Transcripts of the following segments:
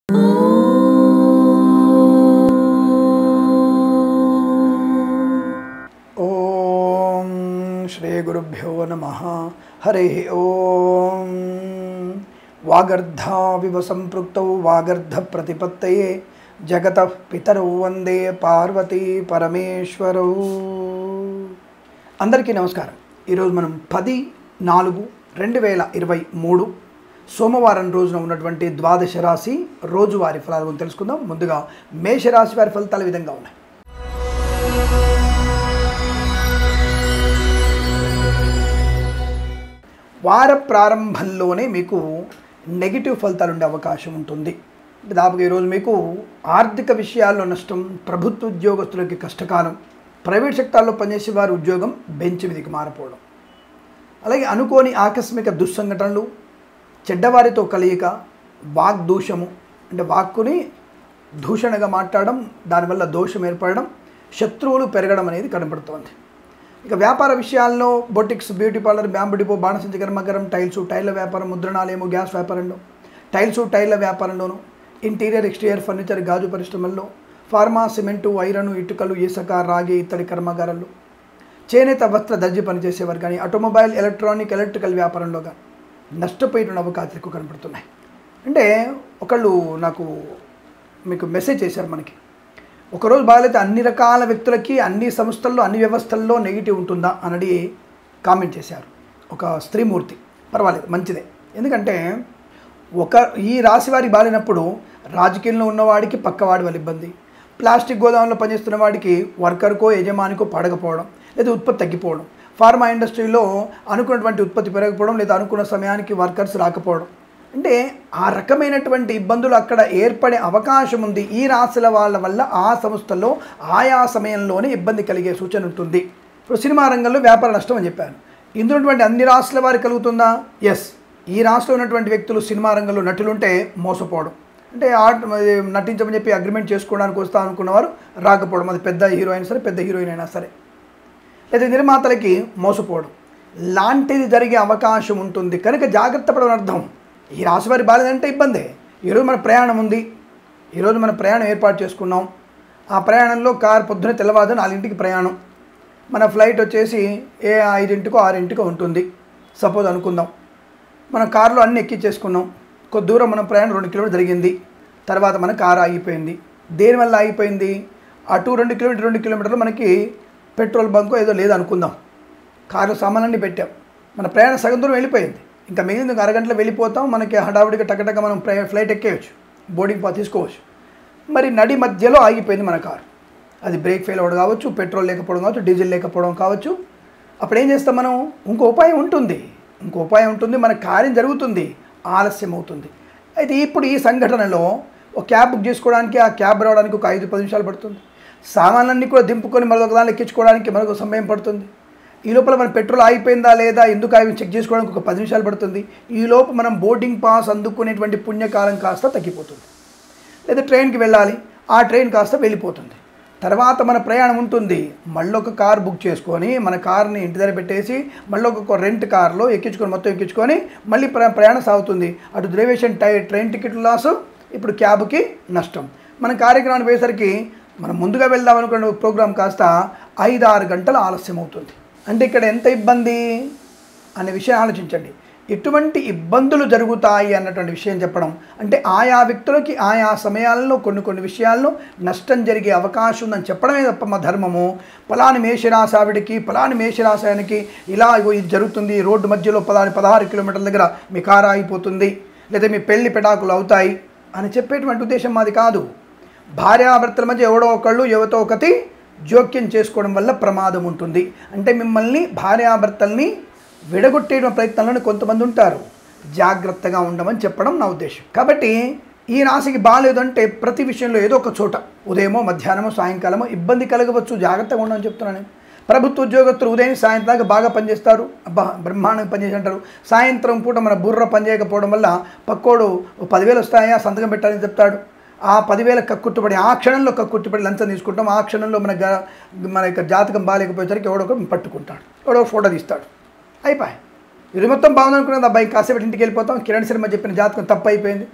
ఓం శ్రీ గురుభ్యో నమ హరి ఓం వాగర్ధావివ సంపృక్తౌ వాగర్ధ ప్రతిపత్తయే జగత పితరౌ వందే పార్వతీ పరమేశ్వరౌ అందరికీ నమస్కారం ఈరోజు మనం పది నాలుగు రెండు వేల ఇరవై మూడు సోమవారం రోజున ఉన్నటువంటి ద్వాదశ రాశి రోజువారి ఫలాల గురించి తెలుసుకుందాం ముందుగా మేషరాశి వారి ఫలితాలు ఈ విధంగా ఉన్నాయి వార ప్రారంభంలోనే మీకు నెగిటివ్ ఫలితాలు ఉండే అవకాశం ఉంటుంది అంటే దాదాపుగా ఈరోజు మీకు ఆర్థిక విషయాల్లో నష్టం ప్రభుత్వ ఉద్యోగస్తులకి కష్టకాలం ప్రైవేట్ సెక్టార్లో పనిచేసే వారి ఉద్యోగం బెంచ్ మీదకి మారిపోవడం అలాగే అనుకోని ఆకస్మిక దుస్సంఘటనలు చెడ్డవారితో కలయిక వాగ్దూషము అంటే వాక్కుని దూషణగా మాట్లాడడం దానివల్ల దోషం ఏర్పడడం శత్రువులు పెరగడం అనేది కనపడుతోంది ఇక వ్యాపార విషయాల్లో boutiques beauty parlour bamboo depot బాణసంచ కర్మకరం టైల్స్ టైర్ల వ్యాపారం ముద్రణాలయము గ్యాస్ వ్యాపారంలో టైల్స్ టైర్ల వ్యాపారంలోను ఇంటీరియర్ ఎక్స్టీరియర్ ఫర్నిచర్ గాజు పరిశ్రమల్లో ఫార్మా సిమెంటు ఐరన్ ఇటుకలు ఇసుక రాగి ఇత్తడి కర్మాగారాలు చేనేత వస్త్ర దర్జీ పనిచేసేవారు కానీ ఆటోమొబైల్ ఎలక్ట్రానిక్ ఎలక్ట్రికల్ వ్యాపారంలో కానీ నష్టపోయిన అవకాశాలు ఎక్కువ కనపడుతున్నాయి అంటే ఒకళ్ళు నాకు మీకు మెసేజ్ చేశారు మనకి ఒకరోజు బాగాలైతే అన్ని రకాల వ్యక్తులకి అన్ని సంస్థల్లో అన్ని వ్యవస్థల్లో నెగిటివ్ ఉంటుందా అని కామెంట్ చేశారు ఒక స్త్రీమూర్తి పర్వాలేదు మంచిదే ఎందుకంటే ఒక ఈ రాశి వారి బాలినప్పుడు రాజకీయంలో ఉన్నవాడికి పక్కవాడి వల్ల ఇబ్బంది ప్లాస్టిక్ గోదాంలో పనిచేస్తున్న వాడికి వర్కర్కో యజమానికో పడకపోవడం లేదా ఉత్పత్తి తగ్గిపోవడం ఫార్మా ఇండస్ట్రీలో అనుకున్నటువంటి ఉత్పత్తి పెరగకపోవడం లేదా అనుకున్న సమయానికి వర్కర్స్ రాకపోవడం అంటే ఆ రకమైనటువంటి ఇబ్బందులు అక్కడ ఏర్పడే అవకాశం ఉంది ఈ రాశుల వాళ్ళ వల్ల ఆ సంస్థల్లో ఆయా సమయంలోనే ఇబ్బంది కలిగే సూచన ఉంటుంది ఇప్పుడు సినిమా రంగంలో వ్యాపార నష్టం అని చెప్పాను ఇందులో ఉన్నటువంటి అన్ని రాష్ట్రాల వారికి కలుగుతుందా ఎస్ ఈ రాష్ట్రంలో ఉన్నటువంటి వ్యక్తులు సినిమా రంగంలో నటులుంటే మోసపోవడం అంటే ఆర్ట్ నటించమని చెప్పి అగ్రిమెంట్ చేసుకోవడానికి వస్తా అనుకున్నవారు రాకపోవడం అది పెద్ద హీరో అయినా సరే పెద్ద హీరోయిన్ అయినా సరే లేదా నిర్మాతలకి మోసపోవడం లాంటిది జరిగే అవకాశం ఉంటుంది కనుక జాగ్రత్త పడమని అర్థం ఈ రాశి వారి బాలేదంటే ఇబ్బందే ఈరోజు మన ప్రయాణం ఉంది ఈరోజు మన ప్రయాణం ఏర్పాటు చేసుకున్నాం ఆ ప్రయాణంలో కార్ పొద్దున తెల్లవారు నాలుగింటికి ప్రయాణం మన ఫ్లైట్ వచ్చేసి ఏ ఐదింటికో ఆరింటికో ఉంటుంది సపోజ్ అనుకుందాం మన కారులో అన్ని ఎక్కించేసుకున్నాం కొద్ది దూరం మనం ప్రయాణం రెండు కిలోమీటర్ జరిగింది తర్వాత మన కారు ఆగిపోయింది దేనివల్ల ఆగిపోయింది అటు రెండు కిలోమీటర్ రెండు కిలోమీటర్లు మనకి పెట్రోల్ బంకు ఏదో లేదు అనుకుందాం కారు సామాన్లన్నీ పెట్టాం మన ప్రయాణం సగం దూరం వెళ్ళిపోయింది ఇంకా మిగిలింది ఒక అరగంటలో వెళ్ళిపోతాం మనకి హడావుడిగా టకటక మనం ఫ్లైట్ ఎక్కేయచ్చు బోర్డింగ్ పా తీసుకోవచ్చు మరి నడి మధ్యలో ఆగిపోయింది మన కారు అది బ్రేక్ ఫెయిల్ అవ్వడం కావచ్చు పెట్రోల్ లేకపోవడం కావచ్చు డీజిల్ లేకపోవడం కావచ్చు అప్పుడు ఏం చేస్తాం మనం ఇంకో ఉపాయం ఉంటుంది ఇంకో ఉపాయం ఉంటుంది మన కార్యం జరుగుతుంది ఆలస్యం అవుతుంది అయితే ఇప్పుడు ఈ సంఘటనలో ఒక క్యాబ్ బుక్ చేసుకోవడానికి ఆ క్యాబ్ రావడానికి ఒక ఐదు పది నిమిషాలు పడుతుంది సామాన్లన్నీ కూడా దింపుకొని మరొక దాన్ని ఎక్కించుకోవడానికి మరొక సమయం పడుతుంది ఈ లోపల మన పెట్రోల్ ఆగిపోయిందా లేదా ఎందుకు ఆగి చెక్ చేసుకోవడానికి ఒక పది నిమిషాలు పడుతుంది ఈ లోపు మనం బోర్డింగ్ పాస్ అందుకునేటువంటి పుణ్యకాలం కాస్త తగ్గిపోతుంది లేదా ట్రైన్కి వెళ్ళాలి ఆ ట్రైన్ కాస్త వెళ్ళిపోతుంది తర్వాత మన ప్రయాణం ఉంటుంది మళ్ళీ ఒక కార్ బుక్ చేసుకొని మన కార్ని ఇంటి దగ్గర పెట్టేసి మళ్ళీ ఒక రెంట్ కార్లో ఎక్కించుకొని మొత్తం ఎక్కించుకొని మళ్ళీ ప్ర ప్రయాణం సాగుతుంది అటు డ్రైవేషన్ టై ట్రైన్ టికెట్ లాసు ఇప్పుడు క్యాబ్కి నష్టం మన కార్యక్రమానికి పోయేసరికి మనం ముందుగా వెళ్దాం అనుకున్న ప్రోగ్రాం కాస్త ఐదు ఆరు గంటలు ఆలస్యం అవుతుంది అంటే ఇక్కడ ఎంత ఇబ్బంది అనే విషయం ఆలోచించండి ఎటువంటి ఇబ్బందులు జరుగుతాయి అన్నటువంటి విషయం చెప్పడం అంటే ఆయా వ్యక్తులకి ఆయా సమయాల్లో కొన్ని కొన్ని విషయాల్లో నష్టం జరిగే అవకాశం ఉందని చెప్పడమే తప్ప మా ధర్మము పలాని మేషరాశావిడికి పలాని మేషరాశానికి ఇలా ఇగో ఇది జరుగుతుంది రోడ్డు మధ్యలో పలాని పదహారు కిలోమీటర్ల దగ్గర మీ కారు ఆగిపోతుంది లేదా మీ పెళ్లి పెటాకులు అవుతాయి అని చెప్పేటువంటి ఉద్దేశం మాది కాదు భార్యాభర్తల మధ్య ఎవడో ఒకళ్ళు ఎవతో ఒకటి జోక్యం చేసుకోవడం వల్ల ప్రమాదం ఉంటుంది అంటే మిమ్మల్ని భార్యాభర్తల్ని విడగొట్టేయడం ప్రయత్నంలోనే కొంతమంది ఉంటారు జాగ్రత్తగా ఉండమని చెప్పడం నా ఉద్దేశం కాబట్టి ఈ రాశికి బాగాలేదు అంటే ప్రతి విషయంలో ఏదో ఒక చోట ఉదయమో మధ్యాహ్నమో సాయంకాలమో ఇబ్బంది కలగవచ్చు జాగ్రత్తగా ఉండమని చెప్తున్నాను నేను ప్రభుత్వ ఉద్యోగస్తులు ఉదయం సాయంత్రం దాకా బాగా పనిచేస్తారు అబ్బా బ్రహ్మాండంగా పనిచేసి అంటారు సాయంత్రం పూట మన బుర్ర పనిచేయకపోవడం వల్ల పక్కోడు "ఓ పదివేలు వస్తాయా సంతకం పెట్టాలని చెప్తాడు ఆ పదివేల కక్కుట్టుబడి ఆ క్షణంలో కక్కుట్టుబడి లంచం తీసుకుంటాం ఆ క్షణంలో మన గ- మన యొక్క జాతకం బాగాలేకపోయేసరికి ఎవడో ఒకడు పట్టుకుంటాడు ఎవడో ఒక ఫోటో తీస్తాడు అయిపోయి ఇది మొత్తం బాగుందనుకున్నది అబ్బాయి కాసేపు ఇంటికి వెళ్ళిపోతాం కిరణ్ శర్మ చెప్పిన జాతకం తప్పు అయిపోయింది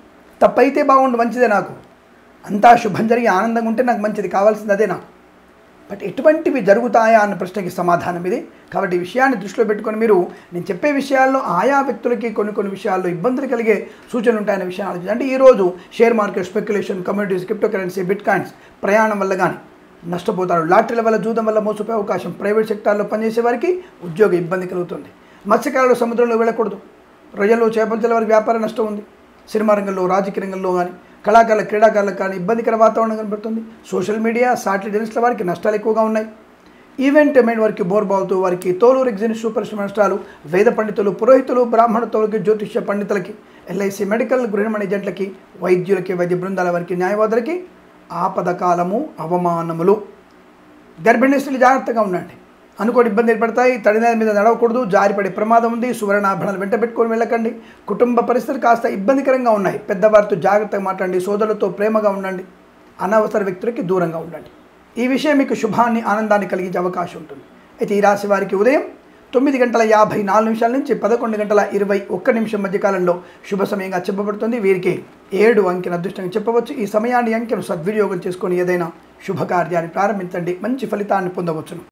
తప్పైతే బాగుండు మంచిదే నాకు అంతా శుభం జరిగి ఆనందంగా ఉంటే నాకు మంచిది కావాల్సింది అదే నాకు బట్ ఎటువంటివి జరుగుతాయా అన్న ప్రశ్నకి సమాధానం ఇది కాబట్టి ఈ విషయాన్ని దృష్టిలో పెట్టుకొని మీరు నేను చెప్పే విషయాల్లో ఆయా వ్యక్తులకి కొన్ని కొన్ని విషయాల్లో ఇబ్బందులు కలిగే సూచనలు ఉంటాయనే విషయాన్ని ఆలోచించి అంటే ఈరోజు share market speculation communities crypto currency bitcoins ప్రయాణం వల్ల కానీ నష్టపోతారు లాటరీల వల్ల జూదం వల్ల మోసపోయే అవకాశం ప్రైవేట్ సెక్టార్లో పనిచేసే వారికి ఉద్యోగ ఇబ్బంది కలుగుతుంది మత్స్యకారులు సముద్రంలో వెళ్ళకూడదు రొయ్యలు చేపల వారికి వ్యాపార నష్టం ఉంది సినిమా రంగంలో రాజకీయ రంగంలో కానీ కళాకారుల క్రీడాకారులకు కానీ ఇబ్బందికర వాతావరణం కనబడుతుంది సోషల్ మీడియా సాటిలైట్ జర్నలిస్టుల వారికి నష్టాలు ఎక్కువగా ఉన్నాయి ఈవెంట్ మెయిన్ వారికి బోర్బావుతూ వారికి తోలు ఎగ్జిన్ సూపర్ నష్టాలు వేద పండితులు పురోహితులు బ్రాహ్మణతోలకి జ్యోతిష్య పండితులకి ఎల్ఐసి మెడికల్ గృహిణమణి ఏజెంట్లకి వైద్యులకి వైద్య బృందాల వారికి న్యాయవాదులకి ఆపద కాలము అవమానములు గర్భిణీ స్త్రీలు జాగ్రత్తగా ఉండండి అనుకోని ఇబ్బంది ఏర్పడతాయి తడినేల మీద నడవకూడదు జారిపడే ప్రమాదం ఉంది సువర్ణాభరణాలు వెంట పెట్టుకొని వెళ్ళకండి కుటుంబ పరిస్థితులు కాస్త ఇబ్బందికరంగా ఉన్నాయి పెద్దవారితో జాగ్రత్తగా మాట్లాడండి సోదరులతో ప్రేమగా ఉండండి అనవసర వ్యక్తులకి దూరంగా ఉండండి ఈ విషయం మీకు శుభాన్ని ఆనందాన్ని కలిగించే అవకాశం ఉంటుంది అయితే ఈ రాశి వారికి ఉదయం తొమ్మిది గంటల యాభై నాలుగు నిమిషాల నుంచి పదకొండు గంటల ఇరవై ఒక్క నిమిషం మధ్య కాలంలో శుభ సమయంగా చెప్పబడుతుంది వీరికి ఏడు అంకెను అదృష్టంగా చెప్పవచ్చు ఈ సమయాన్ని అంకెను సద్వినియోగం చేసుకొని ఏదైనా శుభకార్యాన్ని ప్రారంభించండి మంచి ఫలితాన్ని పొందవచ్చును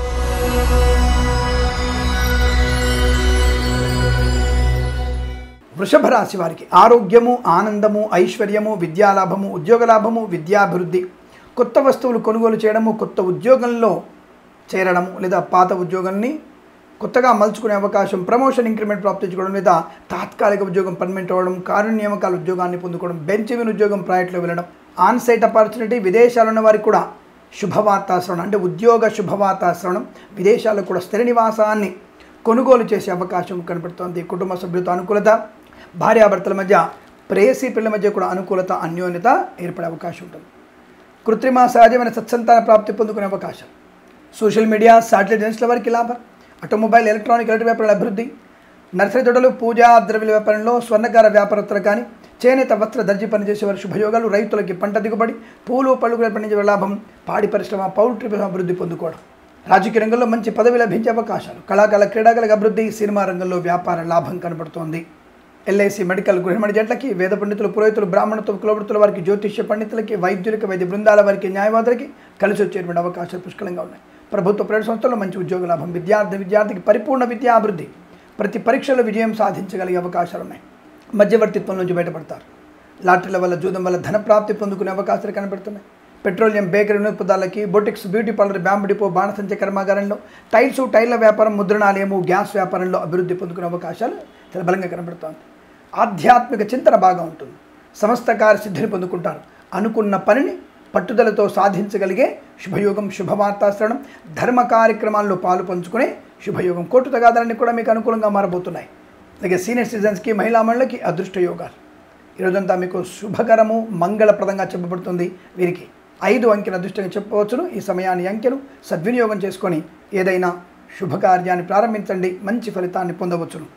వృషభ రాశి వారికి ఆరోగ్యము ఆనందము ఐశ్వర్యము విద్యాలాభము ఉద్యోగ లాభము విద్యాభివృద్ధి కొత్త వస్తువులు కొనుగోలు చేయడము కొత్త ఉద్యోగంలో చేరడము లేదా పాత ఉద్యోగాన్ని కొత్తగా మలుచుకునే అవకాశం ప్రమోషన్ ఇంక్రిమెంట్ ప్రాప్తించుకోవడం లేదా తాత్కాలిక ఉద్యోగం పర్మనెంట్ అవ్వడం కారుణ్య నియామకాల ఉద్యోగాన్ని పొందుకోవడం బెంచ్ మీద ఉద్యోగం ప్రాజెక్టులో వెళ్ళడం ఆన్ సైట్ ఆపర్చునిటీ విదేశాలు ఉన్న వారికి కూడా శుభవార్తాశ్రవణం అంటే ఉద్యోగ శుభవార్తాశ్రవణం విదేశాల్లో కూడా స్థిర నివాసాన్ని కొనుగోలు చేసే అవకాశం కనబడుతోంది కుటుంబ సభ్యులతో అనుకూలత భార్యాభర్తల మధ్య ప్రేయసీ పిల్లల మధ్య కూడా అనుకూలత అన్యోన్యత ఏర్పడే అవకాశం ఉంటుంది కృత్రిమ సహజమైన సత్సంతాన ప్రాప్తి పొందుకునే అవకాశం సోషల్ మీడియా సాటిలైట్ జర్నలిస్టుల వారికి లాభం ఆటోమొబైల్ ఎలక్ట్రానిక్ ఎలక్ట్రిక్ వ్యాపారాల అభివృద్ధి నర్సరీ తోటలు పూజా ద్రవ్యుల వ్యాపారంలో స్వర్ణకార వ్యాపారస్తులు కానీ చేనేత వస్త్ర దర్జీ పనిచేసే వారి శుభయోగాలు రైతులకి పంట దిగుబడి పూలు పళ్ళు పండించే లాభం పాడి పరిశ్రమ పౌల్ట్రీ పరిశ్రమ అభివృద్ధి పొందుకోవడం రాజకీయ రంగంలో మంచి పదవి లభించే అవకాశాలు కళాకాల క్రీడాకారుల అభివృద్ధి సినిమా రంగంలో వ్యాపార లాభం కనబడుతోంది ఎల్ఐసి మెడికల్ గృహిణి జట్లకి వేద పండితులు పురోహితులు బ్రాహ్మణత్వ కులవృత్తుల వారికి జ్యోతిష్య పండితులకి వైద్యులకి వైద్య బృందాల వారికి న్యాయవాదులకి కలిసి వచ్చేటువంటి అవకాశాలు పుష్కలంగా ఉన్నాయి ప్రభుత్వ ప్రైవేట్ సంస్థల్లో మంచి ఉద్యోగ లాభం విద్యార్థి విద్యార్థికి పరిపూర్ణ విద్యాభివృద్ధి ప్రతి పరీక్షలో విజయం సాధించగలిగే అవకాశాలు ఉన్నాయి మధ్యవర్తిత్వం నుంచి బయటపడతారు లాటరీల వల్ల జూదం వల్ల ధన ప్రాప్తి పొందుకునే అవకాశాలు కనబడుతున్నాయి పెట్రోలియం బేకరీ ఉత్పత్తులకి boutiques beauty parlour bamboo depot బాణసంచ కర్మాగారంలో టైల్స్ టైర్ల వ్యాపారం ముద్రణాలయము గ్యాస్ వ్యాపారంలో అభివృద్ధి పొందుకునే అవకాశాలు చాలా బలంగా కనబడుతోంది ఆధ్యాత్మిక చింతన బాగా ఉంటుంది సమస్త కార్యసిద్ధిని పొందుకుంటారు అనుకున్న పనిని పట్టుదలతో సాధించగలిగే శుభయోగం శుభవార్తాశ్రవణం ధర్మ కార్యక్రమాల్లో పాలు పంచుకునే శుభయోగం కోర్టు తగాదాలన్నీ కూడా మీకు అనుకూలంగా మారబోతున్నాయి అలాగే సీనియర్ సిటిజన్స్కి మహిళా మహిళలకి అదృష్ట యోగాలు ఈరోజంతా మీకు శుభకరము మంగళప్రదంగా చెప్పబడుతుంది వీరికి ఐదు అంకెల అదృష్టంగా చెప్పవచ్చును ఈ సమయాన్ని అంకెను సద్వినియోగం చేసుకొని ఏదైనా శుభకార్యాన్ని ప్రారంభించండి మంచి ఫలితాన్ని పొందవచ్చును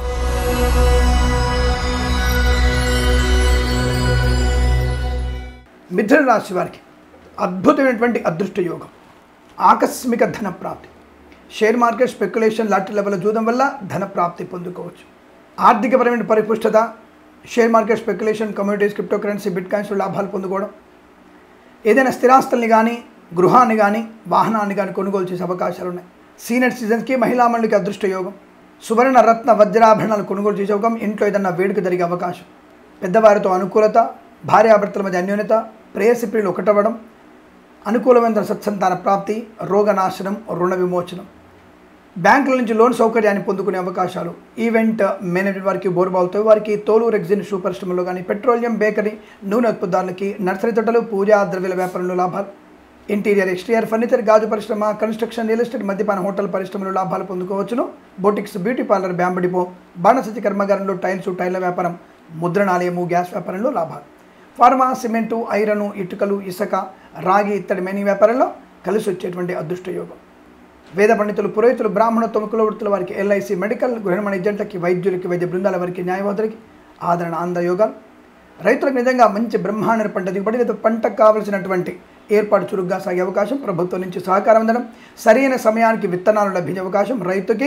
మిథున రాశి వారికి అద్భుతమైనటువంటి అదృష్ట యోగం ఆకస్మిక ధన ప్రాప్తి share market speculation lottery level జూదం వల్ల ధన ప్రాప్తి పొందుకోవచ్చు ఆర్థికపరమైన పరిపుష్టత share market speculation communities crypto currency bitcoins లాభాలు పొందుకోవడం ఏదైనా స్థిరాస్తుల్ని కానీ గృహాన్ని కానీ వాహనాన్ని కానీ కొనుగోలు చేసే అవకాశాలు ఉన్నాయి సీనియర్ సిటిజన్స్కి మహిళా మండలికి అదృష్ట యోగం సువర్ణ రత్న వజ్రాభరణాలు కొనుగోలు చేసే యోగం ఇంట్లో ఏదన్నా వేడుక జరిగే అవకాశం పెద్దవారితో అనుకూలత భార్యాభర్తల మధ్య అన్యోన్యత ప్రేయసి ప్రియులు ఒకటవ్వడం అనుకూలమైన సత్సంతాన ప్రాప్తి రోగనాశనం రుణ విమోచనం బ్యాంకుల నుంచి లోన్ సౌకర్యాన్ని పొందుకునే అవకాశాలు ఈవెంట్ మేనేజ్మెంట్ వారికి బోర్బావులతో వారికి తోలు రెగ్జిన్ షూ పరిశ్రమలో కానీ పెట్రోలియం బేకరీ నూనె ఉత్పత్తుదారులకి నర్సరీ తోటలు పూజా ద్రవ్యాల వ్యాపారంలో లాభాలు ఇంటీరియర్ ఎక్స్టీరియర్ ఫర్నిచర్ గాజు పరిశ్రమ కన్స్ట్రక్షన్ రియల్ ఎస్టేట్ మద్యపాన హోటల్ పరిశ్రమలో లాభాలు పొందుకోవచ్చును boutiques beauty parlour bamboo depot బాణసతి కర్మాగారంలో టైల్స్ టైర్ల వ్యాపారం ముద్రణాలయము గ్యాస్ వ్యాపారంలో లాభాలు ఫార్మా సిమెంటు ఐరను ఇటుకలు ఇసుక రాగి ఇత్తడి మెనీ వ్యాపారంలో కలిసి వచ్చేటువంటి అదృష్ట యోగం వేద పండితులు పురోహితులు బ్రాహ్మణత్వం కులవృత్తుల వారికి ఎల్ఐసి మెడికల్ గృహమణ ఏజెంట్లకి వైద్యులకి వైద్య బృందాల వారికి న్యాయవాదులకి ఆదరణ ఆంధ్ర యోగాలు రైతులకు నిజంగా మంచి బ్రహ్మాండ పంట దిగుబడి లేదా పంటకు కావలసినటువంటి ఏర్పాటు చురుగ్గా సాగే అవకాశం ప్రభుత్వం నుంచి సహకారం అందడం సరైన సమయానికి విత్తనాలు లభించే అవకాశం రైతుకి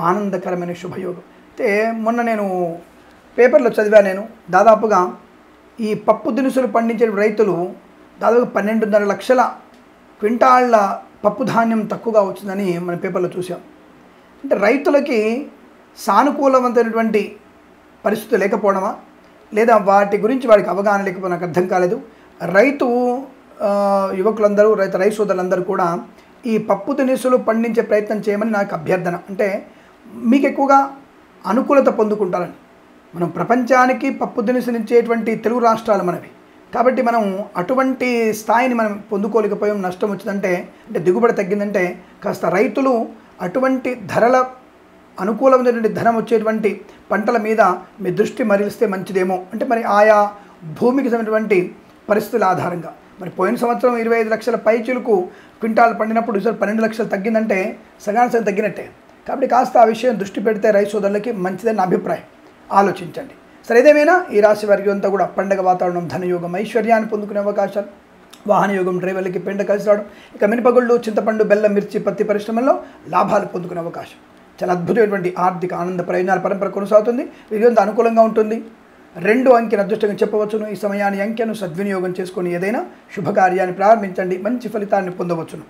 ఆనందకరమైన శుభయోగం అయితే మొన్న నేను పేపర్లో చదివా నేను దాదాపుగా ఈ పప్పు దినుసులు పండించే రైతులు దాదాపు పన్నెండున్నర లక్షల క్వింటాళ్ళ పప్పు ధాన్యం తక్కువగా వచ్చిందని మన పేపర్లో చూసాం అంటే రైతులకి సానుకూలవంతమైనటువంటి పరిస్థితి లేకపోవడమా లేదా వాటి గురించి వాడికి అవగాహన లేకపోతే నాకు అర్థం కాలేదు రైతు ఆ, యువకులందరూ రైతు రైతు సోదరులందరూ కూడా ఈ పప్పు దినుసులు పండించే ప్రయత్నం చేయమని నాకు అభ్యర్థన అంటే మీకు ఎక్కువగా అనుకూలత పొందుకుంటారని మనం ప్రపంచానికి పప్పు దినుసులు ఇచ్చేటువంటి తెలుగు రాష్ట్రాలు మనవి కాబట్టి మనం అటువంటి స్థాయిని మనం పొందుకోలేకపోయాం నష్టం వచ్చిందంటే అంటే దిగుబడి తగ్గిందంటే కాస్త రైతులు అటువంటి ధరల అనుకూలమైనటువంటి ధనం వచ్చేటువంటి పంటల మీద మీ దృష్టి మరలిస్తే మంచిదేమో అంటే మరి ఆయా భూమికి సంబంధించినటువంటి పరిస్థితుల ఆధారంగా మరి పోయిన సంవత్సరం ఇరవై ఐదు లక్షల పైచులకు క్వింటాల్ పండినప్పుడు ఈసారి పన్నెండు లక్షలు తగ్గిందంటే సగానికి సగం తగ్గినట్టే కాబట్టి కాస్త ఆ విషయం దృష్టి పెడితే రైతు సోదరులకి మంచిదని నా అభిప్రాయం ఆలోచించండి సరే ఏదేమైనా ఈ రాశి వారికి అంతా కూడా పండగ వాతావరణం ధనయోగం ఐశ్వర్యాన్ని పొందుకునే అవకాశాలు వాహన యోగం డ్రైవర్లకి పెంట కలిసి రావడం ఇక మినపగుళ్ళు చింతపండు బెల్లం మిర్చి పత్తి పరిశ్రమల్లో లాభాలు పొందుకునే అవకాశం చాలా అద్భుతమైనటువంటి ఆర్థిక ఆనంద ప్రయోజనాల పరంపర కొనసాగుతుంది వీరికంత అనుకూలంగా ఉంటుంది రెండు అంకెను అదృష్టంగా చెప్పవచ్చును ఈ సమయాన్ని అంకెను సద్వినియోగం చేసుకొని ఏదైనా శుభకార్యాన్ని ప్రారంభించండి మంచి ఫలితాన్ని పొందవచ్చును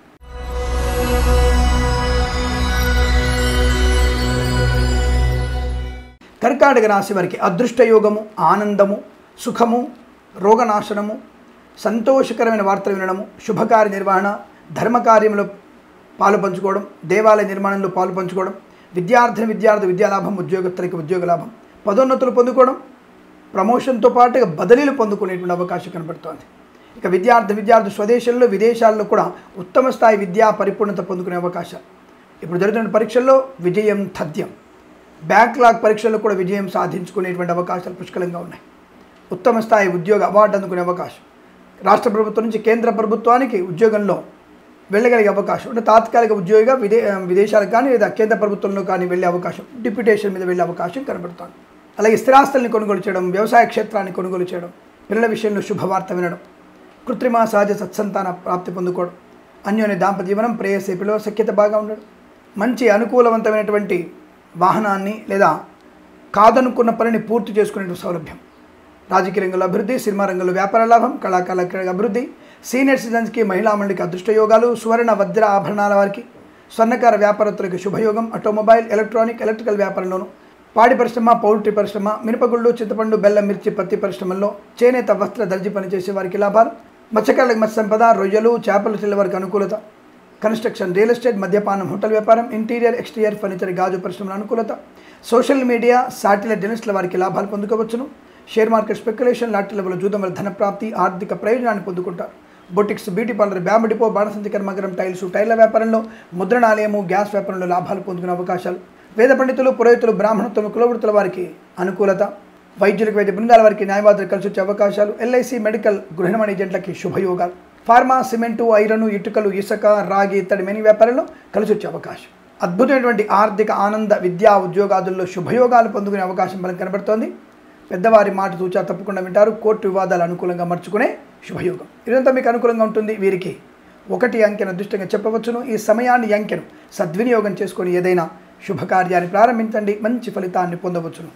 కర్కాటక రాశి వారికి అదృష్ట యోగము ఆనందము సుఖము రోగనాశనము సంతోషకరమైన వార్తలు వినడము శుభకార్య నిర్వహణ ధర్మకార్యంలో పాలు పంచుకోవడం దేవాలయ నిర్మాణంలో పాలు పంచుకోవడం విద్యార్థిని విద్యార్థి విద్యాలాభం ఉద్యోగస్తులకి ఉద్యోగ లాభం పదోన్నతులు పొందుకోవడం ప్రమోషన్తో పాటుగా బదిలీలు పొందుకునేటువంటి అవకాశం కనబడుతోంది ఇక విద్యార్థి విద్యార్థి స్వదేశంలో విదేశాల్లో కూడా ఉత్తమ స్థాయి విద్యా పరిపూర్ణత పొందుకునే అవకాశాలు ఇప్పుడు జరుగుతున్న పరీక్షల్లో విజయం తథ్యం బ్యాక్లాగ్ పరీక్షల్లో కూడా విజయం సాధించుకునేటువంటి అవకాశాలు పుష్కలంగా ఉన్నాయి ఉత్తమ స్థాయి ఉద్యోగ అవార్డు అందుకునే అవకాశం రాష్ట్ర ప్రభుత్వం నుంచి కేంద్ర ప్రభుత్వానికి ఉద్యోగంలో వెళ్ళగలిగే అవకాశం అంటే తాత్కాలిక ఉద్యోగిగా విదే విదేశాలకు కానీ లేదా కేంద్ర ప్రభుత్వంలో కానీ వెళ్ళే అవకాశం డిప్యూటేషన్ మీద వెళ్ళే అవకాశం కనబడుతోంది అలాగే స్థిరాస్తుల్ని కొనుగోలు చేయడం వ్యవసాయ క్షేత్రాన్ని కొనుగోలు చేయడం పిల్లల విషయంలో శుభవార్త వినడం కృత్రిమ సహజ సత్సంతాన ప్రాప్తి పొందుకోవడం అన్యోన్య దాంపత్య జీవనం ప్రేయసేపిలో సఖ్యత బాగా ఉండడం మంచి అనుకూలవంతమైనటువంటి వాహనాన్ని లేదా కాదనుకున్న పనిని పూర్తి చేసుకునే సౌలభ్యం రాజకీయ రంగంలో అభివృద్ధి సినిమా రంగంలో వ్యాపార లాభం కళాకారుల క్రీడ అభివృద్ధి సీనియర్ సిటిజన్స్కి మహిళా మండలికి అదృష్ట యోగాలు సువర్ణ వజ్ర ఆభరణాల వారికి స్వర్ణకార వ్యాపారస్తులకి శుభయోగం ఆటోమొబైల్ ఎలక్ట్రానిక్ ఎలక్ట్రికల్ వ్యాపారంలోను పాడి పరిశ్రమ పౌల్ట్రీ పరిశ్రమ మినపగుళ్ళు చింతపండు బెల్లం మిర్చి పత్తి పరిశ్రమల్లో చేనేత వస్త్ర దర్జీ పనిచేసే వారికి లాభాలు మత్స్యకారులకు మత్స్య సంపద రొయ్యలు చేపలు చెల్లె వారికి అనుకూలత కన్స్ట్రక్షన్ రియల్ ఎస్టేట్ మద్యపానం హోటల్ వ్యాపారం ఇంటీరియర్ ఎక్స్టీరియర్ ఫర్నిచర్ గాజు పరిశ్రమల అనుకూలత సోషల్ మీడియా శాటిలైట్ జర్నలిస్టుల వారికి లాభాలు పొందుకోవచ్చును share market speculation lottery level జూదం వల్ల ధన ప్రాప్తి ఆర్థిక ప్రయోజనాన్ని పొందుకుంటారు boutiques beauty parlour bamboo depot బాణసంతి కర్మగరం టైల్స్ టైర్ల వ్యాపారంలో ముద్రణాలయము గ్యాస్ వ్యాపారంలో లాభాలు పొందుకునే అవకాశాలు వేద పండితులు పురోహితులు బ్రాహ్మణత్వం కులవృత్తుల వారికి అనుకూలత వైద్యులకు వైద్య బృందాల వారికి న్యాయవాదులు కలిసి వచ్చే అవకాశాలు ఎల్ఐసి మెడికల్ గృహిణమణి ఏజెంట్లకి శుభయోగాలు ఫార్మా సిమెంటు ఐరన్ ఇటుకలు ఇసుక రాగి ఇత్తడి మెని వ్యాపారంలో కలిసి వచ్చే అవకాశం అద్భుతమైనటువంటి ఆర్థిక ఆనంద విద్యా ఉద్యోగాదుల్లో శుభయోగాలు పొందుకునే అవకాశం మనకు కనబడుతోంది పెద్దవారి మాట తూచా తప్పకుండా వింటారు కోర్టు వివాదాలు అనుకూలంగా మర్చుకునే శుభయోగం ఇదంతా మీకు అనుకూలంగా ఉంటుంది వీరికి ఒకటి అంకెను అదృష్టంగా చెప్పవచ్చును ఈ సమయాన్ని ఈ అంకెను సద్వినియోగం చేసుకొని ఏదైనా శుభకార్యాన్ని ప్రారంభించండి మంచి ఫలితాన్ని పొందవచ్చును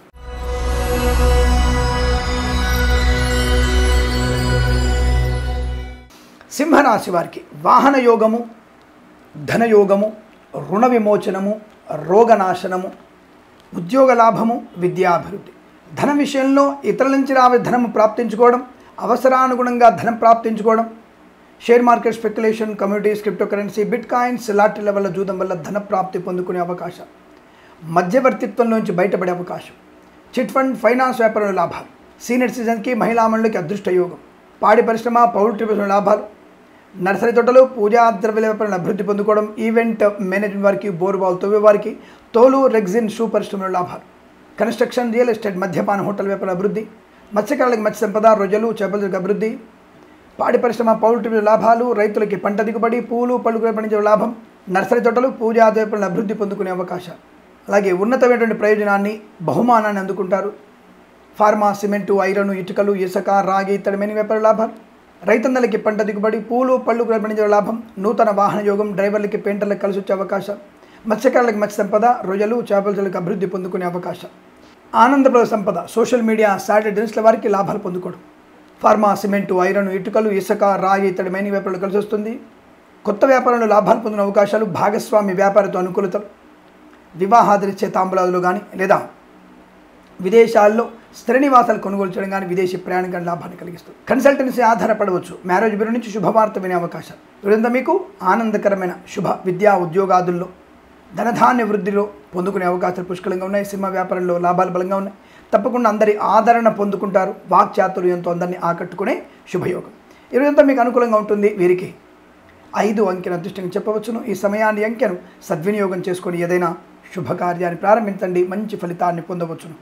సింహరాశి వారికి వాహన యోగము ధనయోగము రుణ విమోచనము రోగనాశనము ఉద్యోగ లాభము విద్యాభివృద్ధి ధన విషయంలో ఇతరుల నుంచి రావే ధనము ప్రాప్తించుకోవడం అవసరానుగుణంగా ధనం ప్రాప్తించుకోవడం share market speculation communities crypto currency bitcoins lottery లెవెల్లో జూదం వల్ల ధన ప్రాప్తి పొందుకునే అవకాశం మధ్యవర్తిత్వంలోంచి బయటపడే అవకాశం చిట్ ఫండ్ ఫైనాన్స్ వ్యాపారంలో లాభాలు సీనియర్ సిటిజన్కి మహిళా మండలికి అదృష్ట యోగం పాడి పరిశ్రమ పౌల్ట్రీ పరిశ్రమ లాభాలు నర్సరీ తోటలు పూజా ద్రవ్య వ్యాపారంలో అభివృద్ధి పొందుకోవడం ఈవెంట్ మేనేజ్మెంట్ వారికి బోర్బాల్ తవ్వే వారికి తోలు రెగ్జిన్ షూ పరిశ్రమలో లాభాలు కన్స్ట్రక్షన్ రియల్ ఎస్టేట్ మద్యపాన హోటల్ వ్యాపార అభివృద్ధి మత్స్యకారులకు మత్స్య సంపద రొయ్యలు చేపలకు అభివృద్ధి పాడి పరిశ్రమ పౌల్ట్రీ లాభాలు రైతులకి పంట దిగుబడి పూలు పళ్ళు పండించే లాభం నర్సరీ తోటలు పూజా వ్యాపారంలో అభివృద్ధి పొందుకునే అవకాశాలు అలాగే ఉన్నతమైనటువంటి ప్రయోజనాన్ని బహుమానాన్ని అందుకుంటారు ఫార్మా సిమెంటు ఐరన్ ఇటుకలు ఇసుక రాగి ఇత్తడి మెని వ్యాపార లాభాలు రైతన్నలకి పంట దిగుబడి పూలు పళ్ళు పండించే లాభం నూతన వాహన యోగం డ్రైవర్లకి పెయింటర్లకు కలిసి వచ్చే అవకాశం మత్స్యకారులకు మత్స్య సంపద రొయ్యలు చేపలకు అభివృద్ధి పొందుకునే అవకాశం ఆనందప్రద సంపద సోషల్ మీడియా సాటిలైట్ జర్నలిస్టుల వారికి లాభాలు పొందుకోవడం ఫార్మా సిమెంటు ఐరన్ ఇటుకలు ఇసుక రాగి ఇతడి మైనింగ్ వ్యాపారాలు కలిసి వస్తుంది కొత్త వ్యాపారంలో లాభాలు పొందిన అవకాశాలు భాగస్వామి వ్యాపారతో అనుకూలతలు వివాహాదరిచ్చే తాంబూలాదులు కానీ లేదా విదేశాల్లో స్థిర నివాసాలు కొనుగోలు చేయడం కానీ విదేశీ ప్రయాణం కానీ లాభాన్ని కలిగిస్తుంది కన్సల్టెన్సీ ఆధారపడవచ్చు మ్యారేజ్ బ్యూరో నుంచి శుభవార్త వినే అవకాశాలు ఇదంతా మీకు ఆనందకరమైన శుభ విద్యా ఉద్యోగాదుల్లో ధనధాన్య వృద్ధిలో పొందుకునే అవకాశాలు పుష్కలంగా ఉన్నాయి సినిమా వ్యాపారంలో లాభాలు బలంగా ఉన్నాయి తప్పకుండా అందరి ఆదరణ పొందుకుంటారు వాక్చాతుర్యంతో అందరినీ ఆకట్టుకునే శుభయోగం ఇదంతా మీకు అనుకూలంగా ఉంటుంది వీరికి ఐదు అంకెను అదృష్టంగా చెప్పవచ్చును ఈ సమయాన్ని అంకెను సద్వినియోగం చేసుకొని ఏదైనా శుభకార్యాన్ని ప్రారంభించండి మంచి ఫలితాన్ని పొందవచ్చును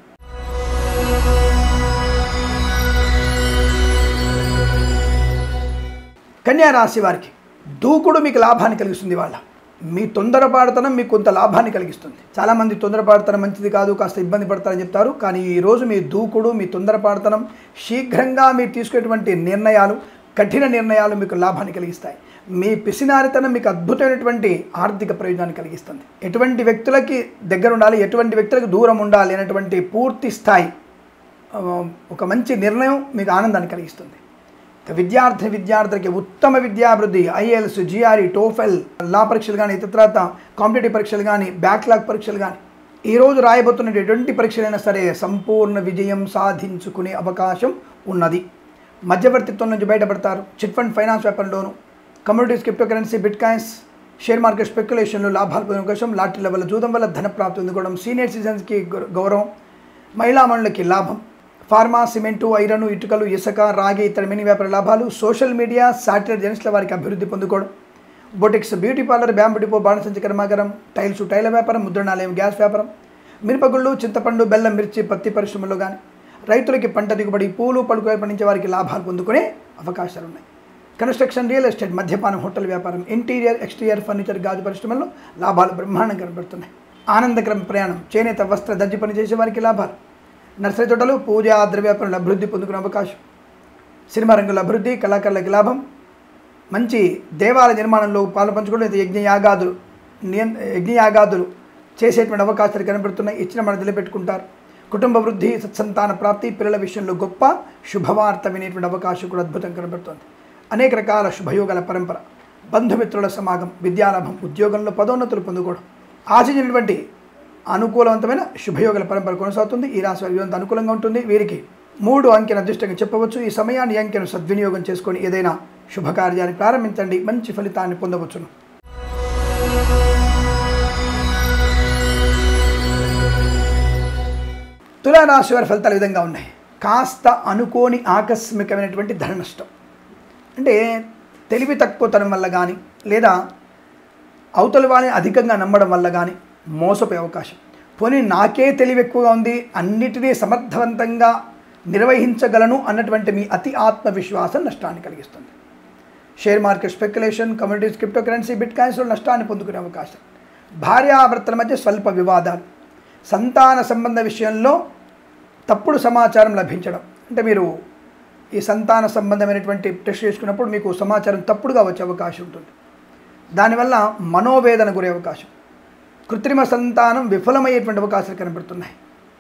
కన్యా రాశి వారికి దూకుడు మీకు లాభాన్ని కలిగిస్తుంది వాళ్ళ మీ తొందరపాటుతనం మీకు కొంత లాభాన్ని కలిగిస్తుంది చాలామంది తొందరపాటుతనం మంచిది కాదు కాస్త ఇబ్బంది పడతారని చెప్తారు కానీ ఈరోజు మీ దూకుడు మీ తొందరపాటుతనం శీఘ్రంగా మీరు తీసుకునేటువంటి నిర్ణయాలు కఠిన నిర్ణయాలు మీకు లాభాన్ని కలిగిస్తాయి మీ పిసినారితనం మీకు అద్భుతమైనటువంటి ఆర్థిక ప్రయోజనాన్ని కలిగిస్తుంది ఎటువంటి వ్యక్తులకి దగ్గర ఉండాలి ఎటువంటి వ్యక్తులకు దూరం ఉండాలి అనేటువంటి పూర్తి స్థాయి ఆ, ఒక మంచి నిర్ణయం మీకు ఆనందాన్ని కలిగిస్తుంది ఇక విద్యార్థి విద్యార్థులకి ఉత్తమ విద్యాభివృద్ధి ఐఎల్స్ జిఆర్ఈ టోఫెల్ లా పరీక్షలు కానీ ఇతర తర్వాత కాంపిటేటివ్ పరీక్షలు కానీ బ్యాక్లాగ్ పరీక్షలు కానీ ఈరోజు రాయబోతున్న ఎటువంటి పరీక్షలైనా సరే సంపూర్ణ విజయం సాధించుకునే అవకాశం ఉన్నది మధ్యవర్తిత్వం నుంచి బయటపడతారు చిట్ ఫండ్ ఫైనాన్స్ వ్యాపారంలోను communities crypto currency bitcoins share market స్పెక్యులేషన్లో లాభాలు పొందే అవకాశం లాటరీల వల్ల జూదం వల్ల ధన ప్రాప్తి అందుకోవడం సీనియర్ సిటిజన్స్కి గౌ- గౌరవం మహిళా మనులకి లాభం ఫార్మా సిమెంటు ఐరన్ ఇటుకలు ఇసుక రాగి ఇతర మినీ వ్యాపార లాభాలు సోషల్ మీడియా శాటిలైట్ జర్నలిస్టుల వారికి అభివృద్ధి పొందుకోవడం boutiques beauty parlour bamboo depot బాణసంచి కర్మాగారం టైల్స్ టైల వ్యాపారం ముద్రణాలయం గ్యాస్ వ్యాపారం మిరపగుళ్ళు చింతపండు బెల్లం మిర్చి పత్తి పరిశ్రమలో కానీ రైతులకి పంట దిగుబడి పూలు పలుకు పండించే వారికి లాభాలు పొందుకునే అవకాశాలు ఉన్నాయి కన్స్ట్రక్షన్ రియల్ ఎస్టేట్ మద్యపానం హోటల్ వ్యాపారం ఇంటీరియర్ ఎక్స్టీరియర్ ఫర్నిచర్ గాజు పరిశ్రమల్లో లాభాలు బ్రహ్మాండంగా కనబడుతున్నాయి ఆనందకరం ప్రయాణం చేనేత వస్త్ర దర్జీ పని చేసే వారికి లాభాలు నర్సరీ తోటలు పూజా ద్రవ్యాపారంలో అభివృద్ధి పొందుకునే అవకాశం సినిమా రంగంలో అభివృద్ధి కళాకారులకి లాభం మంచి దేవాలయ నిర్మాణంలో పాలు పంచుకోవడం లేదా యజ్ఞయాగాదులు నియం యజ్ఞయాగాదులు చేసేటువంటి అవకాశాలు కనబడుతున్నాయి ఇచ్చిన మన నిలబెట్టుకుంటారు కుటుంబ వృద్ధి సత్సంతాన ప్రాప్తి పిల్లల విషయంలో గొప్ప శుభవార్త వినేటువంటి అవకాశం కూడా అద్భుతం కనబడుతుంది అనేక రకాల శుభయోగాల పరంపర బంధుమిత్రుల సమాగం విద్యాలాభం ఉద్యోగంలో పదోన్నతులు పొందుకోవడం ఆశించినటువంటి అనుకూలవంతమైన శుభయోగాల పరంపర కొనసాగుతుంది ఈ రాశి వారికి ఇదంతా అనుకూలంగా ఉంటుంది వీరికి మూడు అంకెను అదృష్టంగా చెప్పవచ్చు ఈ సమయాన్ని ఈ అంకెను సద్వినియోగం చేసుకొని ఏదైనా శుభకార్యాన్ని ప్రారంభించండి మంచి ఫలితాన్ని పొందవచ్చును తులారాశి వారి ఫలితాలు ఈ విధంగా ఉన్నాయి కాస్త అనుకోని ఆకస్మికమైనటువంటి ధన నష్టం అంటే తెలివి తక్కువతనం వల్ల కానీ లేదా అవతల వాళ్ళని అధికంగా నమ్మడం వల్ల కానీ మోసపోయే అవకాశం పోనీ నాకే తెలివి ఎక్కువగా ఉంది అన్నిటినీ సమర్థవంతంగా నిర్వహించగలను అన్నటువంటి మీ అతి ఆత్మవిశ్వాసం నష్టాన్ని కలిగిస్తుంది share market speculation communities crypto currency బిట్ కాయిన్స్లో నష్టాన్ని పొందుకునే అవకాశం భార్యాభర్తల మధ్య స్వల్ప వివాదాలు సంతాన సంబంధ విషయంలో తప్పుడు సమాచారం లభించడం అంటే మీరు ఈ సంతాన సంబంధమైనటువంటి టెస్ట్ చేసుకున్నప్పుడు మీకు సమాచారం తప్పుడుగా వచ్చే అవకాశం ఉంటుంది దానివల్ల మనోవేదన గురే అవకాశం కృత్రిమ సంతానం విఫలమయ్యేటువంటి అవకాశాలు కనబడుతున్నాయి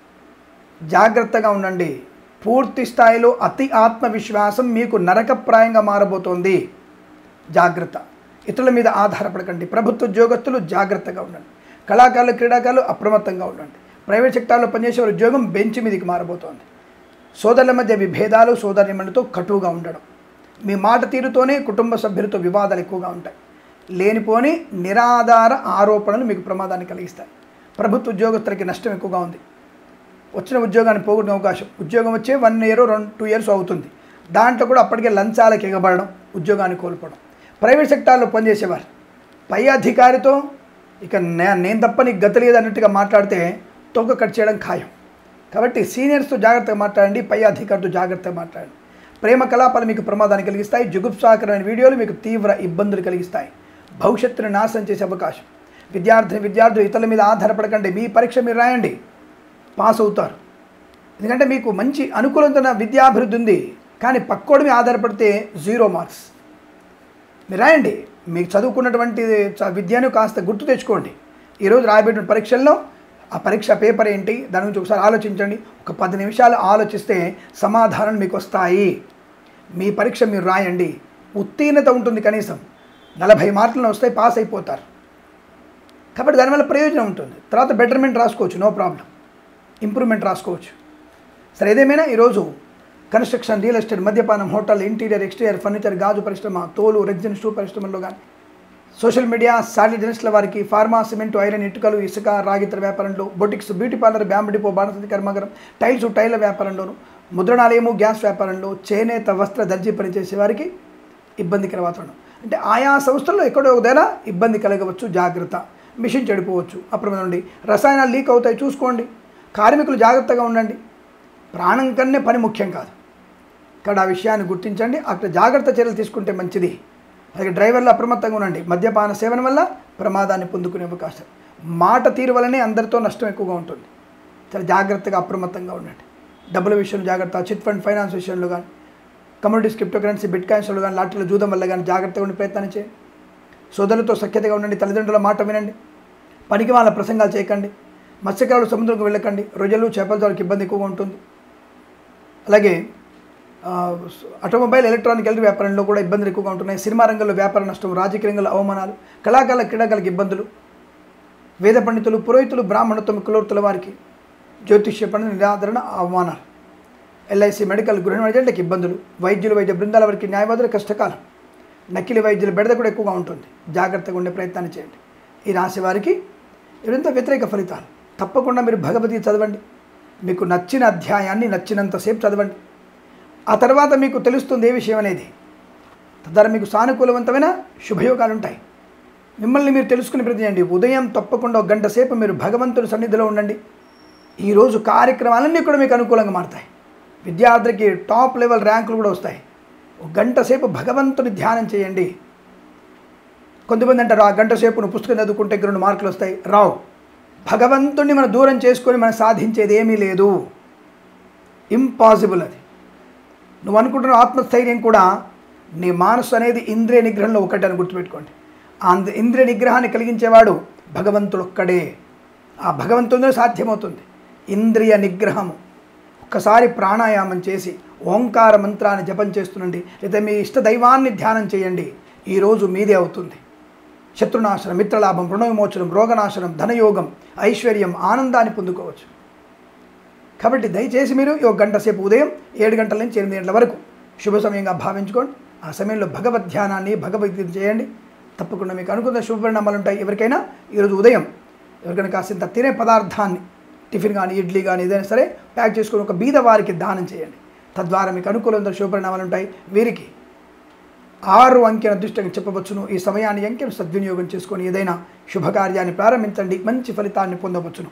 జాగ్రత్తగా ఉండండి పూర్తి స్థాయిలో అతి ఆత్మవిశ్వాసం మీకు నరకప్రాయంగా మారబోతోంది జాగ్రత్త ఇతరుల మీద ఆధారపడకండి ప్రభుత్వ ఉద్యోగస్తులు జాగ్రత్తగా ఉండండి కళాకారులు క్రీడాకారులు అప్రమత్తంగా ఉండండి ప్రైవేట్ సెక్టార్లో పనిచేసే వారి ఉద్యోగం బెంచ్ మీదకి మారబోతోంది సోదరుల మధ్య విభేదాలు సోదరిమణులతో కటువుగా ఉండడం మీ మాట తీరుతోనే కుటుంబ సభ్యులతో వివాదాలు ఎక్కువగా ఉంటాయి లేనిపోని నిరాధార ఆరోపణలు మీకు ప్రమాదాన్ని కలిగిస్తాయి ప్రభుత్వ ఉద్యోగస్తులకి నష్టం ఎక్కువగా ఉంది వచ్చిన ఉద్యోగాన్ని పోగొట్టిన అవకాశం ఉద్యోగం వచ్చే వన్ ఇయర్ రెండు టూ ఇయర్స్ అవుతుంది దాంట్లో కూడా అప్పటికే లంచాలకు ఎగబడడం ఉద్యోగాన్ని కోల్పోవడం ప్రైవేట్ సెక్టార్లో పనిచేసేవారు పై అధికారితో ఇక నే నేను తప్ప నీకు గతి లేదు అన్నట్టుగా మాట్లాడితే తొక్క కట్ చేయడం ఖాయం కాబట్టి సీనియర్స్తో జాగ్రత్తగా మాట్లాడండి పై అధికారితో జాగ్రత్తగా మాట్లాడండి ప్రేమ కలాపాలు మీకు ప్రమాదాన్ని కలిగిస్తాయి జుగుప్సాకరమైన వీడియోలు మీకు తీవ్ర ఇబ్బందులు కలిగిస్తాయి భవిష్యత్తును నాశనం చేసే అవకాశం విద్యార్థిని విద్యార్థులు ఇతరుల మీద ఆధారపడకండి మీ పరీక్ష మీరు రాయండి పాస్ అవుతారు ఎందుకంటే మీకు మంచి అనుకూలమైన విద్యాభివృద్ధి ఉంది కానీ పక్కోడి మీద ఆధారపడితే జీరో మార్క్స్ మీరు రాయండి మీకు చదువుకున్నటువంటి చ- విద్యను కాస్త గుర్తు తెచ్చుకోండి ఈరోజు రాయబెట్టిన పరీక్షల్లో ఆ పరీక్ష పేపర్ ఏంటి దాని గురించి ఒకసారి ఆలోచించండి ఒక పది నిమిషాలు ఆలోచిస్తే సమాధానం మీకు వస్తాయి మీ పరీక్ష మీరు రాయండి ఉత్తీర్ణత ఉంటుంది కనీసం నలభై మార్కులను వస్తాయి పాస్ అయిపోతారు కాబట్టి దానివల్ల ప్రయోజనం ఉంటుంది తర్వాత బెటర్మెంట్ రాసుకోవచ్చు నో ప్రాబ్లం ఇంప్రూవ్మెంట్ రాసుకోవచ్చు సరే ఏదేమైనా ఈరోజు కన్స్ట్రక్షన్ రియల్ ఎస్టేట్ మద్యపానం హోటల్ ఇంటీరియర్ ఎక్స్టీరియర్ ఫర్నిచర్ గాజు పరిశ్రమ తోలు రెగ్జిన్ షూ పరిశ్రమల్లో కానీ సోషల్ మీడియా శాటిలైట్ జర్నలిస్టుల వారికి ఫార్మా సిమెంట్ ఐరన్ ఇటుకలు ఇసుక రాగితర వ్యాపారంలో boutiques beauty parlour bamboo depot బాణసంతి కర్మాగారం టైల్స్ టైల్ల వ్యాపారంలోను ముద్రణాలయము గ్యాస్ వ్యాపారంలో చేనేత వస్త్ర దర్జీ పనిచేసే వారికి ఇబ్బందికర వాతావరణం అంటే ఆయా సంస్థల్లో ఎక్కడో ఒకదైనా ఇబ్బంది కలగవచ్చు జాగ్రత్త మిషన్ చెడిపోవచ్చు అప్రమత్తం ఉండి రసాయనాలు లీక్ అవుతాయి చూసుకోండి కార్మికులు జాగ్రత్తగా ఉండండి ప్రాణం కన్నే పని ముఖ్యం కాదు ఇక్కడ ఆ విషయాన్ని గుర్తించండి అక్కడ జాగ్రత్త చర్యలు తీసుకుంటే మంచిది అలాగే డ్రైవర్లు అప్రమత్తంగా ఉండండి మద్యపాన సేవన వల్ల ప్రమాదాన్ని పొందుకునే అవకాశం మాట తీరు వల్లనే అందరితో నష్టం ఎక్కువగా ఉంటుంది చాలా జాగ్రత్తగా అప్రమత్తంగా ఉండండి డబ్బుల విషయంలో జాగ్రత్త చిట్ ఫండ్ ఫైనాన్స్ విషయంలో కానీ కమ్యూనిటీస్ క్రిప్టో కరెన్సీ బిట్ కాయిన్స్లో కానీ లాటరీలో జూదం వల్ల కానీ జాగ్రత్తగా ఉండే ప్రయత్నం చేయండి సోదరులతో సఖ్యతగా ఉండండి తల్లిదండ్రుల మాట వినండి పనికి వాళ్ళ ప్రసంగాలు చేయకండి మత్స్యకారులు సముద్రంకు వెళ్ళకండి రొయ్యలు చేపల ద్వారా ఇబ్బంది ఎక్కువగా ఉంటుంది అలాగే ఆ, ఆటోమొబైల్ ఎలక్ట్రానిక్ ఎలక్ట్రిక్ వ్యాపారంలో కూడా ఇబ్బందులు ఎక్కువగా ఉంటున్నాయి సినిమా రంగంలో వ్యాపార నష్టం రాజకీయ రంగంలో అవమానాలు కళాకారుల క్రీడాకారులకు ఇబ్బందులు వేద పండితులు పురోహితులు బ్రాహ్మణత్వం కులవృత్తుల వారికి జ్యోతిష్య పండితుల నిరాదరణ అవమానాలు ఎల్ఐసి మెడికల్ గృహ వైద్యులకు ఇబ్బందులు వైద్యులు వైద్య బృందాల వారికి న్యాయవాదుల కష్టకాలం నకిలీ వైద్యుల బెడద కూడా ఎక్కువగా ఉంటుంది జాగ్రత్తగా ఉండే ప్రయత్నాన్ని చేయండి ఈ రాశి వారికి ఇదంతా వ్యతిరేక ఫలితాలు తప్పకుండా మీరు భగవద్గీత చదవండి మీకు నచ్చిన అధ్యాయాన్ని నచ్చినంతసేపు చదవండి ఆ తర్వాత మీకు తెలుస్తుంది ఏ విషయం అనేది తద్వారా మీకు సానుకూలవంతమైన శుభయోగాలు ఉంటాయి మిమ్మల్ని మీరు తెలుసుకునే ప్రతి చేయండి ఉదయం తప్పకుండా ఒక గంట సేపు మీరు భగవంతుడి సన్నిధిలో ఉండండి ఈరోజు కార్యక్రమాలన్నీ కూడా మీకు అనుకూలంగా మారుతాయి విద్యార్థికి టాప్ లెవెల్ ర్యాంకులు కూడా వస్తాయి ఒక గంట సేపు భగవంతుని ధ్యానం చేయండి కొంతమంది అంటారు ఆ గంట సేపు నువ్వు పుస్తకం చదువుకుంటే ఇంక రెండు మార్కులు వస్తాయి రావు భగవంతుడిని మనం దూరం చేసుకొని మనం సాధించేది ఏమీ లేదు ఇంపాసిబుల్ అది నువ్వు అనుకుంటున్న ఆత్మస్థైర్యం కూడా నీ మనసు అనేది ఇంద్రియ నిగ్రహంలో ఒకటి అని గుర్తుపెట్టుకోండి ఆ ఇంద్ర- ఇంద్రియ నిగ్రహాన్ని కలిగించేవాడు భగవంతుడు ఒక్కడే ఆ భగవంతుడితో సాధ్యమవుతుంది ఇంద్రియ నిగ్రహము ఒక్కసారి ప్రాణాయామం చేసి ఓంకార మంత్రాన్ని జపం చేస్తుండండి లేదా మీ ఇష్ట దైవాన్ని ధ్యానం చేయండి ఈరోజు మీదే అవుతుంది శత్రునాశనం మిత్రలాభం రుణవిమోచనం రోగనాశనం ధనయోగం ఐశ్వర్యం ఆనందాన్ని పొందుకోవచ్చు కాబట్టి దయచేసి మీరు ఈ ఒక గంట సేపు ఉదయం ఏడు గంటల నుంచి ఎనిమిది గంటల వరకు శుభ సమయంగా భావించుకోండి ఆ సమయంలో భగవద్ ధ్యానాన్ని భగవద్గీత చేయండి తప్పకుండా మీకు అనుకున్న శుభ పరిణామాలు ఉంటాయి ఎవరికైనా ఈరోజు ఉదయం ఎవరికైనా కాసింత తినే పదార్థాన్ని టిఫిన్ కానీ ఇడ్లీ కానీ ఏదైనా సరే ప్యాక్ చేసుకొని ఒక బీద వారికి దానం చేయండి తద్వారా మీకు అనుకూలమైన శుభ పరిణామాలు ఉంటాయి వీరికి ఆరు అంకెల అదృష్టంగా చెప్పవచ్చును ఈ సమయాన్ని అంకెను సద్వినియోగం చేసుకొని ఏదైనా శుభకార్యాన్ని ప్రారంభించండి మంచి ఫలితాన్ని పొందవచ్చును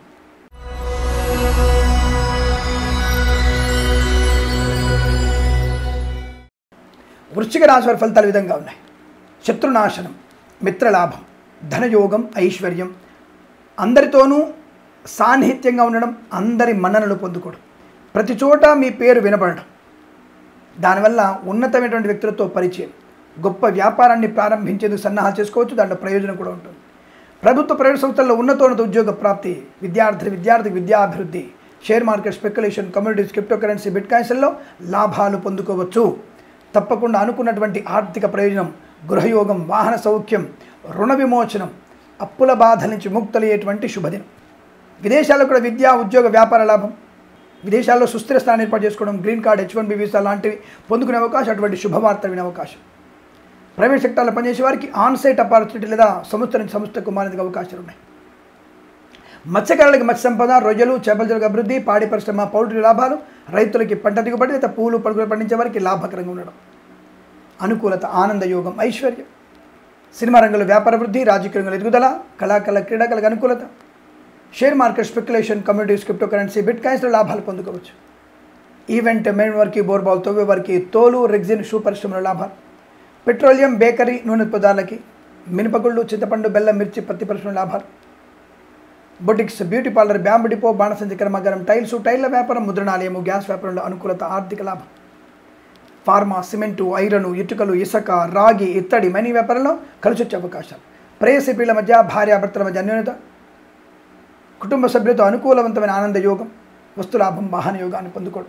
వృశ్చిక రాశి వారి ఫలితాలు ఈ విధంగా ఉన్నాయి శత్రునాశనం మిత్రలాభం ధనయోగం ఐశ్వర్యం అందరితోనూ సాన్నిహిత్యంగా ఉండడం అందరి మన్ననలు పొందుకోవడం ప్రతి చోట మీ పేరు వినపడడం దానివల్ల ఉన్నతమైనటువంటి వ్యక్తులతో పరిచయం గొప్ప వ్యాపారాన్ని ప్రారంభించేందుకు సన్నాహాలు చేసుకోవచ్చు దాంట్లో ప్రయోజనం కూడా ఉంటుంది ప్రభుత్వ ప్రైవేట్ సంస్థల్లో ఉన్నతోన్నత ఉద్యోగ ప్రాప్తి విద్యార్థి విద్యార్థికి విద్యాభివృద్ధి share market speculation communities crypto currency బిట్ కాయిన్స్లో లాభాలు పొందుకోవచ్చు తప్పకుండా అనుకున్నటువంటి ఆర్థిక ప్రయోజనం గృహయోగం వాహన సౌఖ్యం రుణ విమోచనం అప్పుల బాధ నుంచి ముక్తలయ్యేటువంటి శుభదినం విదేశాల్లో కూడా విద్యా ఉద్యోగ వ్యాపార లాభం విదేశాల్లో సుస్థిర స్థానం ఏర్పాటు చేసుకోవడం green card H one B visa లాంటివి పొందుకునే అవకాశం అటువంటి శుభవార్త వినే అవకాశం ప్రైవేట్ సెక్టార్లో పనిచేసే వారికి ఆన్ సైట్ ఆపర్చునిటీ లేదా సంస్థ నుంచి సంస్థకు మారేందుకు అవకాశాలు ఉన్నాయి మత్స్యకారులకి మత్స్య సంపద రొయ్యలు చేపల చెరుకు అభివృద్ధి పాడి పరిశ్రమ పౌల్ట్రీ లాభాలు రైతులకి పంట దిగుబడి లేదా పూలు పడుగులు పండించే వారికి లాభకరంగా ఉండడం అనుకూలత ఆనంద యోగం ఐశ్వర్యం సినిమా రంగంలో వ్యాపార వృద్ధి రాజకీయ రంగంలో ఎదుగుదల కళాకళ క్రీడాకళకు అనుకూలత share market speculation communities crypto currency బిట్ కాయిన్స్లో లాభాలు పొందుకోవచ్చు ఈవెంట్ మెయిన్ వారికి బోర్బాల్ తవ్వే వారికి తోలు రెగ్జిన్ షూ పరిశ్రమల లాభాలు పెట్రోలియం బేకరీ నూనె ఉత్పదాలకి మినపగుళ్ళు చింతపండు బెల్లం మిర్చి పత్తి పరిశ్రమ లాభాలు boutiques beauty parlour bamboo depot బాణసంచి కర్మాగారం టైల్స్ టైర్ల వ్యాపారం ముద్రణాలయము గ్యాస్ వ్యాపారంలో అనుకూలత ఆర్థిక లాభం ఫార్మా సిమెంటు ఐరను ఇటుకలు ఇసుక రాగి ఇత్తడి మనీ వ్యాపారంలో కలిసి వచ్చే అవకాశాలు ప్రేయసిపీల మధ్య భార్యాభర్తల మధ్య అన్యోన్యత కుటుంబ సభ్యులతో అనుకూలవంతమైన ఆనంద యోగం వస్తులాభం వాహన యోగాన్ని పొందుకోవడం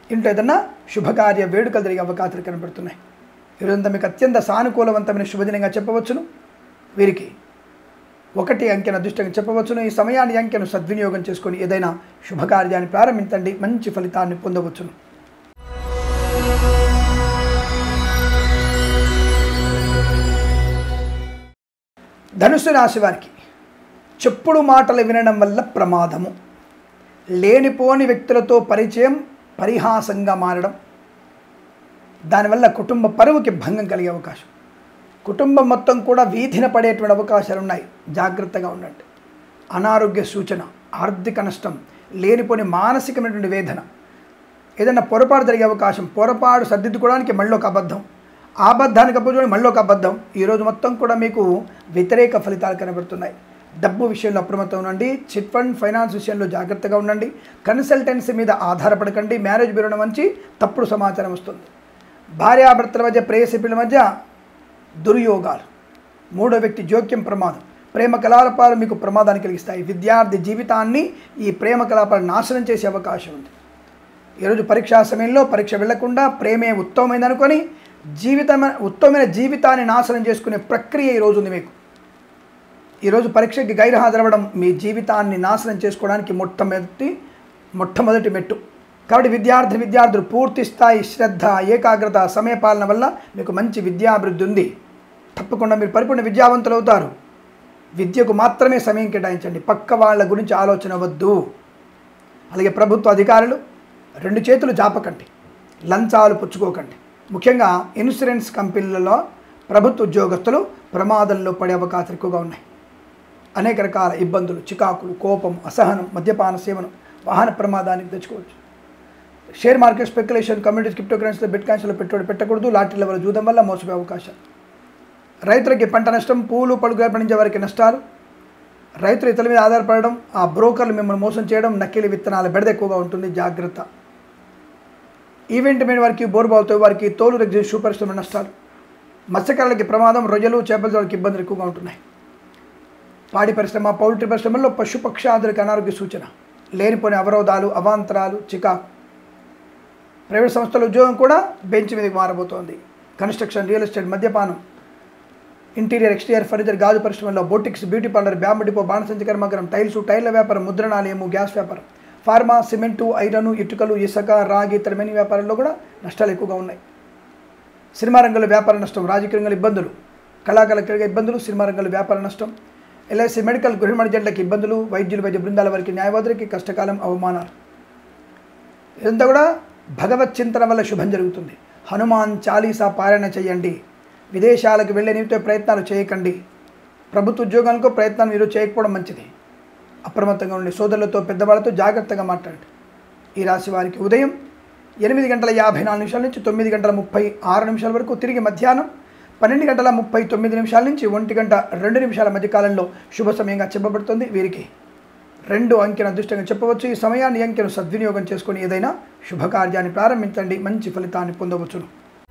ఇంట్లో ఏదన్నా శుభకార్య వేడుకలు జరిగే అవకాశాలు కనబడుతున్నాయి ఈరోజంతా మీకు అత్యంత సానుకూలవంతమైన శుభదినంగా చెప్పవచ్చును వీరికి ఒకటి అంకెను అదృష్టంగా చెప్పవచ్చును ఈ సమయాన్ని అంకెను సద్వినియోగం చేసుకొని ఏదైనా శుభకార్యాన్ని ప్రారంభించండి మంచి ఫలితాన్ని పొందవచ్చును ధనుసు రాశి వారికి చెప్పుడు మాటలు వినడం వల్ల ప్రమాదము లేనిపోని వ్యక్తులతో పరిచయం పరిహాసంగా మారడం దానివల్ల కుటుంబ పరువుకి భంగం కలిగే అవకాశం కుటుంబం మొత్తం కూడా వీధిన పడేటువంటి అవకాశాలు ఉన్నాయి జాగ్రత్తగా ఉండండి అనారోగ్య సూచన ఆర్థిక నష్టం లేనిపోని మానసికమైనటువంటి వేదన ఏదైనా పొరపాటు జరిగే అవకాశం పొరపాటు సర్దిద్దుకోవడానికి మళ్ళీ ఒక అబద్ధం ఆ అబద్ధానికి అబద్ధం మళ్ళీ ఒక అబద్ధం ఈరోజు మొత్తం కూడా మీకు వ్యతిరేక ఫలితాలు కనబడుతున్నాయి డబ్బు విషయంలో అప్రమత్తం ఉండండి చిట్ ఫండ్ ఫైనాన్స్ విషయంలో జాగ్రత్తగా ఉండండి కన్సల్టెన్సీ మీద ఆధారపడకండి మ్యారేజ్ బ్యూరో నుంచి తప్పుడు సమాచారం వస్తుంది భార్యాభర్తల మధ్య ప్రేయసిపిల మధ్య దుర్యోగాలు మూడో వ్యక్తి జోక్యం ప్రమాదం ప్రేమ కలాపాలు మీకు ప్రమాదాన్ని కలిగిస్తాయి విద్యార్థి జీవితాన్ని ఈ ప్రేమ కలాపాలు నాశనం చేసే అవకాశం ఉంది ఈరోజు పరీక్షా సమయంలో పరీక్ష వెళ్లకుండా ప్రేమే ఉత్తమమైంది అనుకొని జీవితం ఉత్తమమైన జీవితాన్ని నాశనం చేసుకునే ప్రక్రియ ఈరోజు ఉంది మీకు ఈరోజు పరీక్షకి గైర్హాజరవ్వడం మీ జీవితాన్ని నాశనం చేసుకోవడానికి మొట్టమొదటి మొట్టమొదటి మెట్టు కాబట్టి విద్యార్థి విద్యార్థులు పూర్తి స్థాయి శ్రద్ధ ఏకాగ్రత సమయపాలన వల్ల మీకు మంచి విద్యాభివృద్ధి ఉంది తప్పకుండా మీరు పరిపూర్ణ విద్యావంతులు అవుతారు విద్యకు మాత్రమే సమయం కేటాయించండి పక్క వాళ్ళ గురించి ఆలోచన వద్దు అలాగే ప్రభుత్వ అధికారులు రెండు చేతులు జాపకండి లంచాలు పుచ్చుకోకండి ముఖ్యంగా ఇన్సూరెన్స్ కంపెనీలలో ప్రభుత్వ ఉద్యోగస్తులు ప్రమాదంలో పడే అవకాశాలు ఎక్కువగా ఉన్నాయి అనేక రకాల ఇబ్బందులు చికాకులు కోపం అసహనం మద్యపాన సేవనం వాహన ప్రమాదానికి తెచ్చుకోవచ్చు share market speculation communities crypto కరెన్సీలో బిట్ కాయిన్స్లో పెట్టుబడి పెట్టకూడదు లాటరీల వల్ల జూదం వల్ల మోసపోయే అవకాశాలు రైతులకి పంట నష్టం పూలు పలుగు పండించే వారికి నష్టాలు రైతులు ఇతరుల మీద ఆధారపడడం ఆ బ్రోకర్లు మిమ్మల్ని మోసం చేయడం నకిలీ విత్తనాల బెడద ఎక్కువగా ఉంటుంది జాగ్రత్త ఈవెంట్ మీద వారికి బోర్బావుతో వారికి తోలు రెగ్జిన్ షూ పరిశ్రమ నష్టాలు మత్స్యకారులకి ప్రమాదం రొయ్యలు చేపల వాళ్ళకి ఇబ్బందులు ఎక్కువగా ఉంటున్నాయి పాడి పరిశ్రమ పౌల్ట్రీ పరిశ్రమల్లో పశుపక్షాదులకు అనారోగ్య సూచన లేనిపోని అవరోధాలు అవాంతరాలు చికాకు ప్రైవేట్ సంస్థల ఉద్యోగం కూడా బెంచ్ మీదకి మారబోతోంది కన్స్ట్రక్షన్ రియల్ ఎస్టేట్ మద్యపానం ఇంటీరియర్ ఎక్స్టీరియర్ ఫర్నిచర్ గాజు పరిశ్రమలో boutiques beauty parlour bamboo depot బాణసంచి కర్మాగారం టైల్స్ టైర్ల వ్యాపారం ముద్రణాలయము గ్యాస్ వ్యాపారం ఫార్మా సిమెంటు ఐరను ఇటుకలు ఇసుక రాగి ఇతర మెనీ వ్యాపారంలో కూడా నష్టాలు ఎక్కువగా ఉన్నాయి సినిమా రంగంలో వ్యాపార నష్టం రాజకీయ రంగంలో ఇబ్బందులు కళాకారులకు ఇబ్బందులు సినిమా రంగంలో వ్యాపార నష్టం ఎల్ఐసి మెడికల్ గృహ మణిజెంట్లకి ఇబ్బందులు వైద్యులు వైద్య బృందాల వారికి న్యాయవాదులకి కష్టకాలం అవమానాలు ఇదంతా కూడా భగవత్ చింతన వల్ల శుభం జరుగుతుంది హనుమాన్ చాలీసా పారాయణ చేయండి విదేశాలకు వెళ్ళే నిమిత్త ప్రయత్నాలు చేయకండి ప్రభుత్వ ఉద్యోగాలకు ప్రయత్నాలు మీరు చేయకపోవడం మంచిది అప్రమత్తంగా ఉండి సోదరులతో పెద్దవాళ్ళతో జాగ్రత్తగా మాట్లాడండి ఈ రాశి వారికి ఉదయం ఎనిమిది గంటల యాభై నాలుగు నిమిషాల నుంచి తొమ్మిది గంటల ముప్పై ఆరు నిమిషాల వరకు తిరిగి మధ్యాహ్నం పన్నెండు గంటల ముప్పై తొమ్మిది నిమిషాల నుంచి ఒంటి గంట రెండు నిమిషాల మధ్య కాలంలో శుభ సమయంగా చెప్పబడుతుంది వీరికి రెండు అంకెను అదృష్టంగా చెప్పవచ్చు ఈ సమయాన్ని అంకెను సద్వినియోగం చేసుకొని ఏదైనా శుభకార్యాన్ని ప్రారంభించండి మంచి ఫలితాన్ని పొందవచ్చును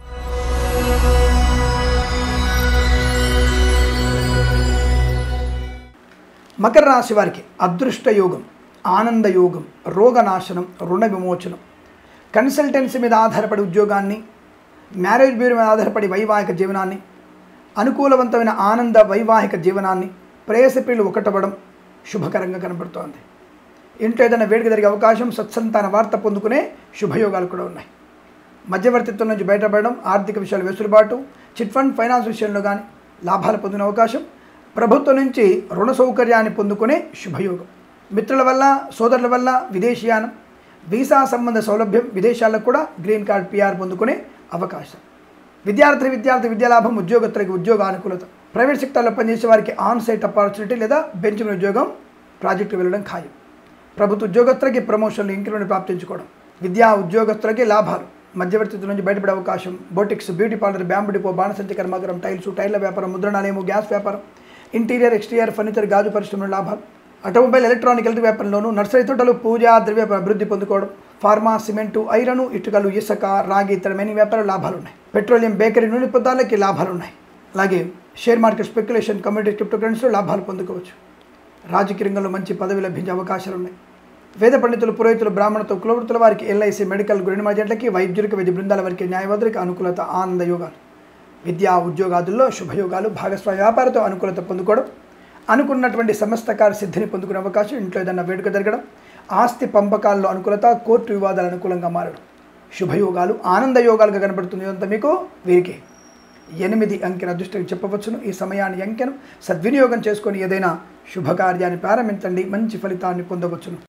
మకర రాశి వారికి అదృష్ట యోగం ఆనంద యోగం రోగనాశనం రుణ విమోచనం కన్సల్టెన్సీ మీద ఆధారపడి ఉద్యోగాన్ని మ్యారేజ్ బ్యూరో మీద ఆధారపడి వైవాహిక జీవనాన్ని అనుకూలవంతమైన ఆనంద వైవాహిక జీవనాన్ని ప్రేయసిప్రియులు ఒకటవ్వడం శుభకరంగా కనబడుతోంది ఇంట్లో ఏదైనా వేడుక జరిగే అవకాశం సత్సంతాన వార్త పొందుకునే శుభయోగాలు కూడా ఉన్నాయి మధ్యవర్తిత్వం నుంచి బయటపడడం ఆర్థిక విషయాలు వెసులుబాటు చిట్ ఫండ్ ఫైనాన్స్ విషయంలో కానీ లాభాలు పొందిన అవకాశం ప్రభుత్వం నుంచి రుణ సౌకర్యాన్ని పొందుకునే శుభయోగం మిత్రుల వల్ల సోదరుల వల్ల విదేశీయానం వీసా సంబంధ సౌలభ్యం విదేశాలకు కూడా గ్రీన్ కార్డ్ పిఆర్ పొందుకునే అవకాశం విద్యార్థి విద్యార్థి విద్యాలాభం ఉద్యోగస్తులకి ఉద్యోగ అనుకూలత ప్రైవేట్ సెక్టర్లో పనిచేసే వారికి ఆన్ సైట్ ఆపర్చునిటీ లేదా బెంచ్ మీద ఉద్యోగం ప్రాజెక్టు వెళ్ళడం ఖాయం ప్రభుత్వ ఉద్యోగస్తులకి ప్రమోషన్లు ఇంక్రిమెంట్ ప్రాప్తించుకోవడం విద్యా ఉద్యోగస్తులకి లాభాలు మధ్యవర్తిత్వం నుంచి బయటపడే అవకాశం boutiques beauty parlour bamboo depot బాణసంచి కర్మాగారం టైల్స్ టైర్ల వ్యాపారం ముద్రణాలయము గ్యాస్ వ్యాపారం ఇంటీరియర్ ఎక్స్టీరియర్ ఫర్నిచర్ గాజు పరిశ్రమల లాభాలు ఆటోమొబైల్ ఎలక్ట్రానిక్ హెల్త్ వ్యాపారంలోనూ నర్సరీ తోటలు పూజా ద్రవ్య అభివృద్ధి పొందుకోవడం ఫార్మా సిమెంటు ఐరను ఇటుకలు ఇసుక రాగి ఇతర మెనీ వ్యాపార లాభాలు ఉన్నాయి పెట్రోలియం బేకరీ నూనె పదార్థాలకి లాభాలు ఉన్నాయి అలాగే share market speculation community crypto కరెన్సీలో లాభాలు పొందుకోవచ్చు రాజకీయ రంగంలో మంచి పదవి లభించే అవకాశాలు ఉన్నాయి వేద పండితులు పురోహితులు బ్రాహ్మణతో కులవృత్తుల వారికి ఎల్ఐసి మెడికల్ గురిని మధ్యట్లకి వైద్యులకు వైద్య బృందాల వారికి న్యాయవాదులకు అనుకూలత ఆనంద యోగాలు విద్యా ఉద్యోగాదుల్లో శుభయోగాలు భాగస్వామ్య వ్యాపారతో అనుకూలత పొందుకోవడం అనుకున్నటువంటి సమస్త కార్య సిద్ధిని పొందుకునే అవకాశం ఇంట్లో ఏదైనా వేడుక జరగడం ఆస్తి పంపకాల్లో అనుకూలత కోర్టు వివాదాలు అనుకూలంగా మారడం శుభయోగాలు ఆనంద యోగాలుగా కనబడుతుంది ఇదంతా మీకు వీరికి ఎనిమిది అంకెన అదృష్టం చెప్పవచ్చును ఈ సమయాన్ని అంకెను సద్వినియోగం చేసుకొని ఏదైనా శుభకార్యాన్ని ప్రారంభించండి మంచి ఫలితాన్ని పొందవచ్చును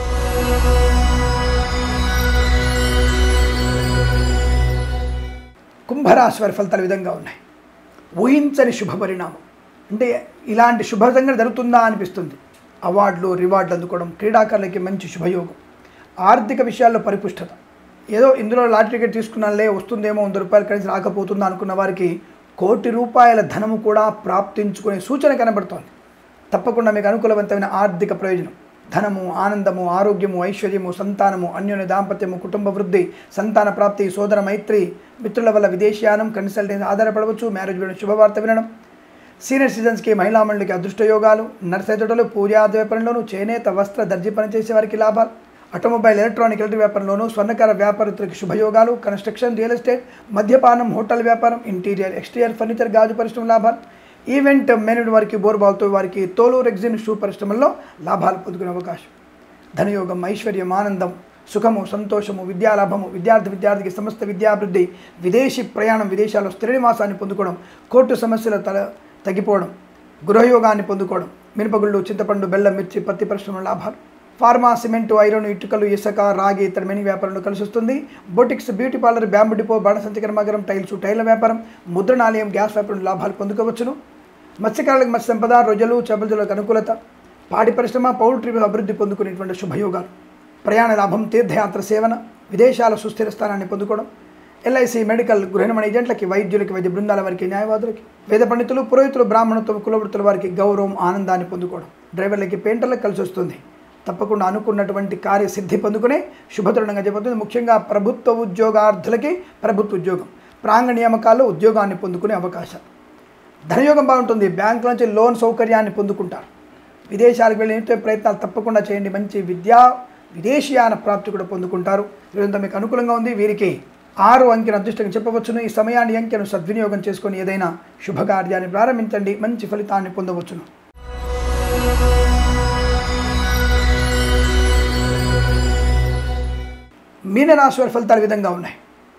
కుంభరాశి వారి ఫలితాలు ఈ విధంగా ఉన్నాయి ఊహించని శుభ పరిణామం అంటే ఇలాంటి శుభ సంఘటన జరుగుతుందా అనిపిస్తుంది అవార్డులు రివార్డులు అందుకోవడం క్రీడాకారులకి మంచి శుభయోగం ఆర్థిక విషయాల్లో పరిపుష్టత ఏదో ఇందులో లాటరీ టికెట్ తీసుకున్నాలే వస్తుందేమో వంద రూపాయలు కలిసి రాకపోతుందా అనుకున్న వారికి కోటి రూపాయల ధనము కూడా ప్రాప్తించుకునే సూచన కనబడుతోంది తప్పకుండా మీకు అనుకూలవంతమైన ఆర్థిక ప్రయోజనం ధనము ఆనందము ఆరోగ్యము ఐశ్వర్యము సంతానము అన్యోన్య దాంపత్యము కుటుంబ వృద్ధి సంతాన ప్రాప్తి సోదర మైత్రి మిత్రుల వల్ల విదేశీయానం కన్సల్టెన్సీ ఆధారపడవచ్చు మ్యారేజ్ వినడం శుభవార్త వినడం సీనియర్ సిటిజన్స్కి మహిళా మండలికి అదృష్ట యోగాలు నర్సైతోటలు పూజాది వ్యాపారంలోను చేనేత వస్త్ర దర్జీ పనిచేసే వారికి లాభాలు ఆటోమొబైల్ ఎలక్ట్రానిక్ ఎలక్ట్రిక్ వ్యాపారంలోను స్వర్ణకార వ్యాపారస్తులకు శుభయోగాలు కన్స్ట్రక్షన్ రియల్ ఎస్టేట్ మద్యపానం హోటల్ వ్యాపారం ఇంటీరియర్ ఎక్స్టీరియర్ ఫర్నిచర్ గాజు పరిశ్రమ లాభాలు ఈవెంట్ మేనేజ్ వారికి బోర్బాల్తో వారికి తోలు రెగ్జిన్ షూ పరిశ్రమల్లో లాభాలు పొందుకునే అవకాశం ధనయోగం ఐశ్వర్యం ఆనందం సుఖము సంతోషము విద్యాలాభము విద్యార్థి విద్యార్థికి సమస్త విద్యాభివృద్ధి విదేశీ ప్రయాణం విదేశాల్లో స్థిర నివాసాన్ని పొందుకోవడం కోర్టు సమస్యల తల తగ్గిపోవడం గృహయోగాన్ని పొందుకోవడం మినపగుళ్ళు చింతపండు బెల్లం మిర్చి పత్తి పరిశ్రమ లాభాలు ఫార్మా సిమెంటు ఐరన్ ఇటుకలు ఇసుక రాగి ఇతర మెని వ్యాపారంలో కలిసి వస్తుంది boutiques beauty parlour bamboo depot బాణసంచి కర్మాగారం టైల్స్ టైల వ్యాపారం ముద్రణాలయం గ్యాస్ వ్యాపారం లాభాలు పొందుకోవచ్చును మత్స్యకారులకు మత్స్య సంపద రొయ్యలు చేపలకు అనుకూలత పాడి పరిశ్రమ పౌల్ట్రీ అభివృద్ధి పొందుకునేటువంటి శుభయోగాలు ప్రయాణ లాభం తీర్థయాత్ర సేవన విదేశాల సుస్థిర స్థానాన్ని పొందుకోవడం ఎల్ఐసి మెడికల్ గృహనిర్మాణ ఏజెంట్లకి వైద్యులకి వైద్య బృందాల వారికి న్యాయవాదులకి వేద పండితులు పురోహితులు బ్రాహ్మణత్వం కులవృత్తుల వారికి గౌరవం ఆనందాన్ని పొందుకోవడం డ్రైవర్లకి పెయింటర్లకు కలిసి వస్తుంది తప్పకుండా అనుకున్నటువంటి కార్యసిద్ధి పొందుకునే శుభతరుణంగా చెప్పబడుతుంది ముఖ్యంగా ప్రభుత్వ ఉద్యోగార్థులకి ప్రభుత్వ ఉద్యోగం ప్రాంగ నియామకాల్లో ఉద్యోగాన్ని పొందుకునే అవకాశం ధనయోగం బాగుంటుంది బ్యాంక్ నుంచి లోన్ సౌకర్యాన్ని పొందుకుంటారు విదేశాలకు వెళ్ళి నిత్య ప్రయత్నాలు తప్పకుండా చేయండి మంచి విద్యా విదేశీయాన ప్రాప్తి కూడా పొందుకుంటారు వీరంతా మీకు అనుకూలంగా ఉంది వీరికి ఆరు అంకెను అదృష్టంగా చెప్పవచ్చును ఈ సమయాన్ని అంకెను సద్వినియోగం చేసుకొని ఏదైనా శుభకార్యాన్ని ప్రారంభించండి మంచి ఫలితాన్ని పొందవచ్చును మీనరాశి వారి ఫలితాలు ఈ విధంగా ఉన్నాయి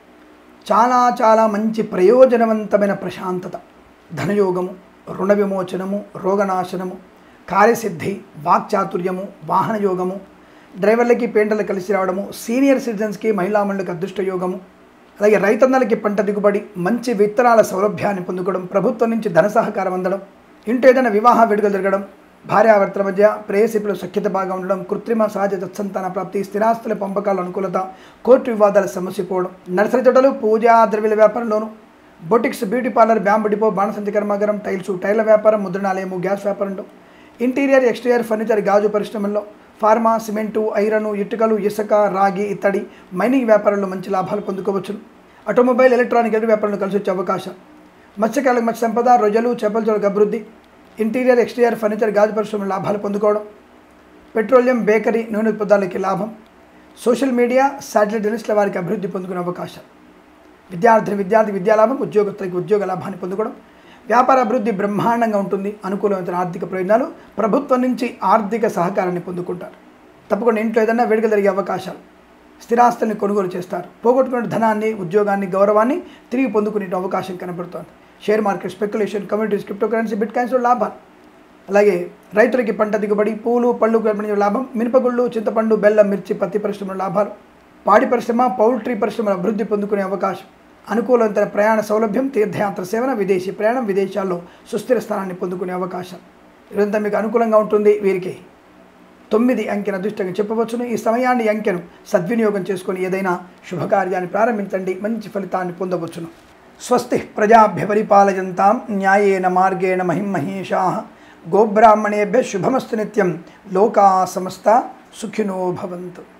చాలా చాలా మంచి ప్రయోజనవంతమైన ప్రశాంతత ధనయోగము రుణ విమోచనము రోగనాశనము కార్యసిద్ధి వాక్చాతుర్యము వాహన యోగము డ్రైవర్లకి పెయింటర్లకు కలిసి రావడము సీనియర్ సిటిజన్స్కి మహిళా మండలికి అదృష్ట యోగము అలాగే రైతన్నలకి పంట దిగుబడి మంచి విత్తనాల సౌలభ్యాన్ని పొందుకోవడం ప్రభుత్వం నుంచి ధన సహకారం అందడం ఇంటి ఏదైనా వివాహ వేడుకలు జరగడం భార్యాభర్తల మధ్య ప్రేయసిపుల సఖ్యత బాగా ఉండడం కృత్రిమ సహజ తత్సంతాన ప్రాప్తి స్థిరాస్తుల పంపకాల అనుకూలత కోర్టు వివాదాల సమస్య పోవడం నర్సరీ తోటలు పూజా ద్రవ్యాల వ్యాపారంలోను boutiques beauty parlour bamboo depot బాణసంచి కర్మాగారం టైల్స్ టైర్ల వ్యాపారం ముద్రణాలయము గ్యాస్ వ్యాపారంలో ఇంటీరియర్ ఎక్స్టీరియర్ ఫర్నిచర్ గాజు పరిశ్రమల్లో ఫార్మా సిమెంటు ఐరను ఇటుకలు ఇసుక రాగి ఇత్తడి మైనింగ్ వ్యాపారంలో మంచి లాభాలు పొందుకోవచ్చును ఆటోమొబైల్ ఎలక్ట్రానిక్ ఎలక్ట్రిక్ వ్యాపారంలో కలిసి వచ్చే అవకాశం మత్స్యకారులకు మత్స్య సంపద రొయ్యలు చేపల చోరకు అభివృద్ధి ఇంటీరియర్ ఎక్స్టీరియర్ ఫర్నిచర్ గాజు పరిశ్రమ లాభాలు పొందుకోవడం పెట్రోలియం బేకరీ నూనె ఉత్పత్తులకి లాభం సోషల్ మీడియా శాటిలైట్ జర్నలిస్టుల వారికి అభివృద్ధి పొందుకునే అవకాశం విద్యార్థిని విద్యార్థి విద్యాలాభం ఉద్యోగస్తులకి ఉద్యోగ లాభాన్ని పొందుకోవడం వ్యాపార అభివృద్ధి బ్రహ్మాండంగా ఉంటుంది అనుకూలమైన ఆర్థిక ప్రయోజనాలు ప్రభుత్వం నుంచి ఆర్థిక సహకారాన్ని పొందుకుంటారు తప్పకుండా ఇంట్లో ఏదైనా వేడుకలు జరిగే అవకాశాలు స్థిరాస్తుల్ని కొనుగోలు చేస్తారు పోగొట్టుకున్న ధనాన్ని ఉద్యోగాన్ని గౌరవాన్ని తిరిగి పొందుకునే అవకాశం కనబడుతోంది share market speculation communities crypto currency బిట్ కాయిన్స్లో లాభాలు అలాగే రైతులకి పంట దిగుబడి పూలు పళ్ళు పండించే లాభం మినపగుళ్ళు చింతపండు బెల్లం మిర్చి పత్తి పరిశ్రమల లాభాలు పాడి పరిశ్రమ పౌల్ట్రీ పరిశ్రమల అభివృద్ధి పొందుకునే అవకాశం అనుకూలవంతమైన ప్రయాణ సౌలభ్యం తీర్థయాత్ర సేవన విదేశీ ప్రయాణం విదేశాల్లో సుస్థిర స్థానాన్ని పొందుకునే అవకాశం ఇదంతా మీకు అనుకూలంగా ఉంటుంది వీరికి తొమ్మిది అంకెను అదృష్టంగా చెప్పవచ్చును ఈ సమయాన్ని ఈ అంకెను సద్వినియోగం చేసుకొని ఏదైనా శుభకార్యాన్ని ప్రారంభించండి మంచి ఫలితాన్ని పొందవచ్చును స్వస్తి ప్రజాభ్య పరిపాలయంతాం న్యాయేన మార్గేణ మహిమహేషా గోబ్రాహ్మణేభ్య శుభమస్తు నిత్యం లోకా సమస్త సుఖినో భవంతు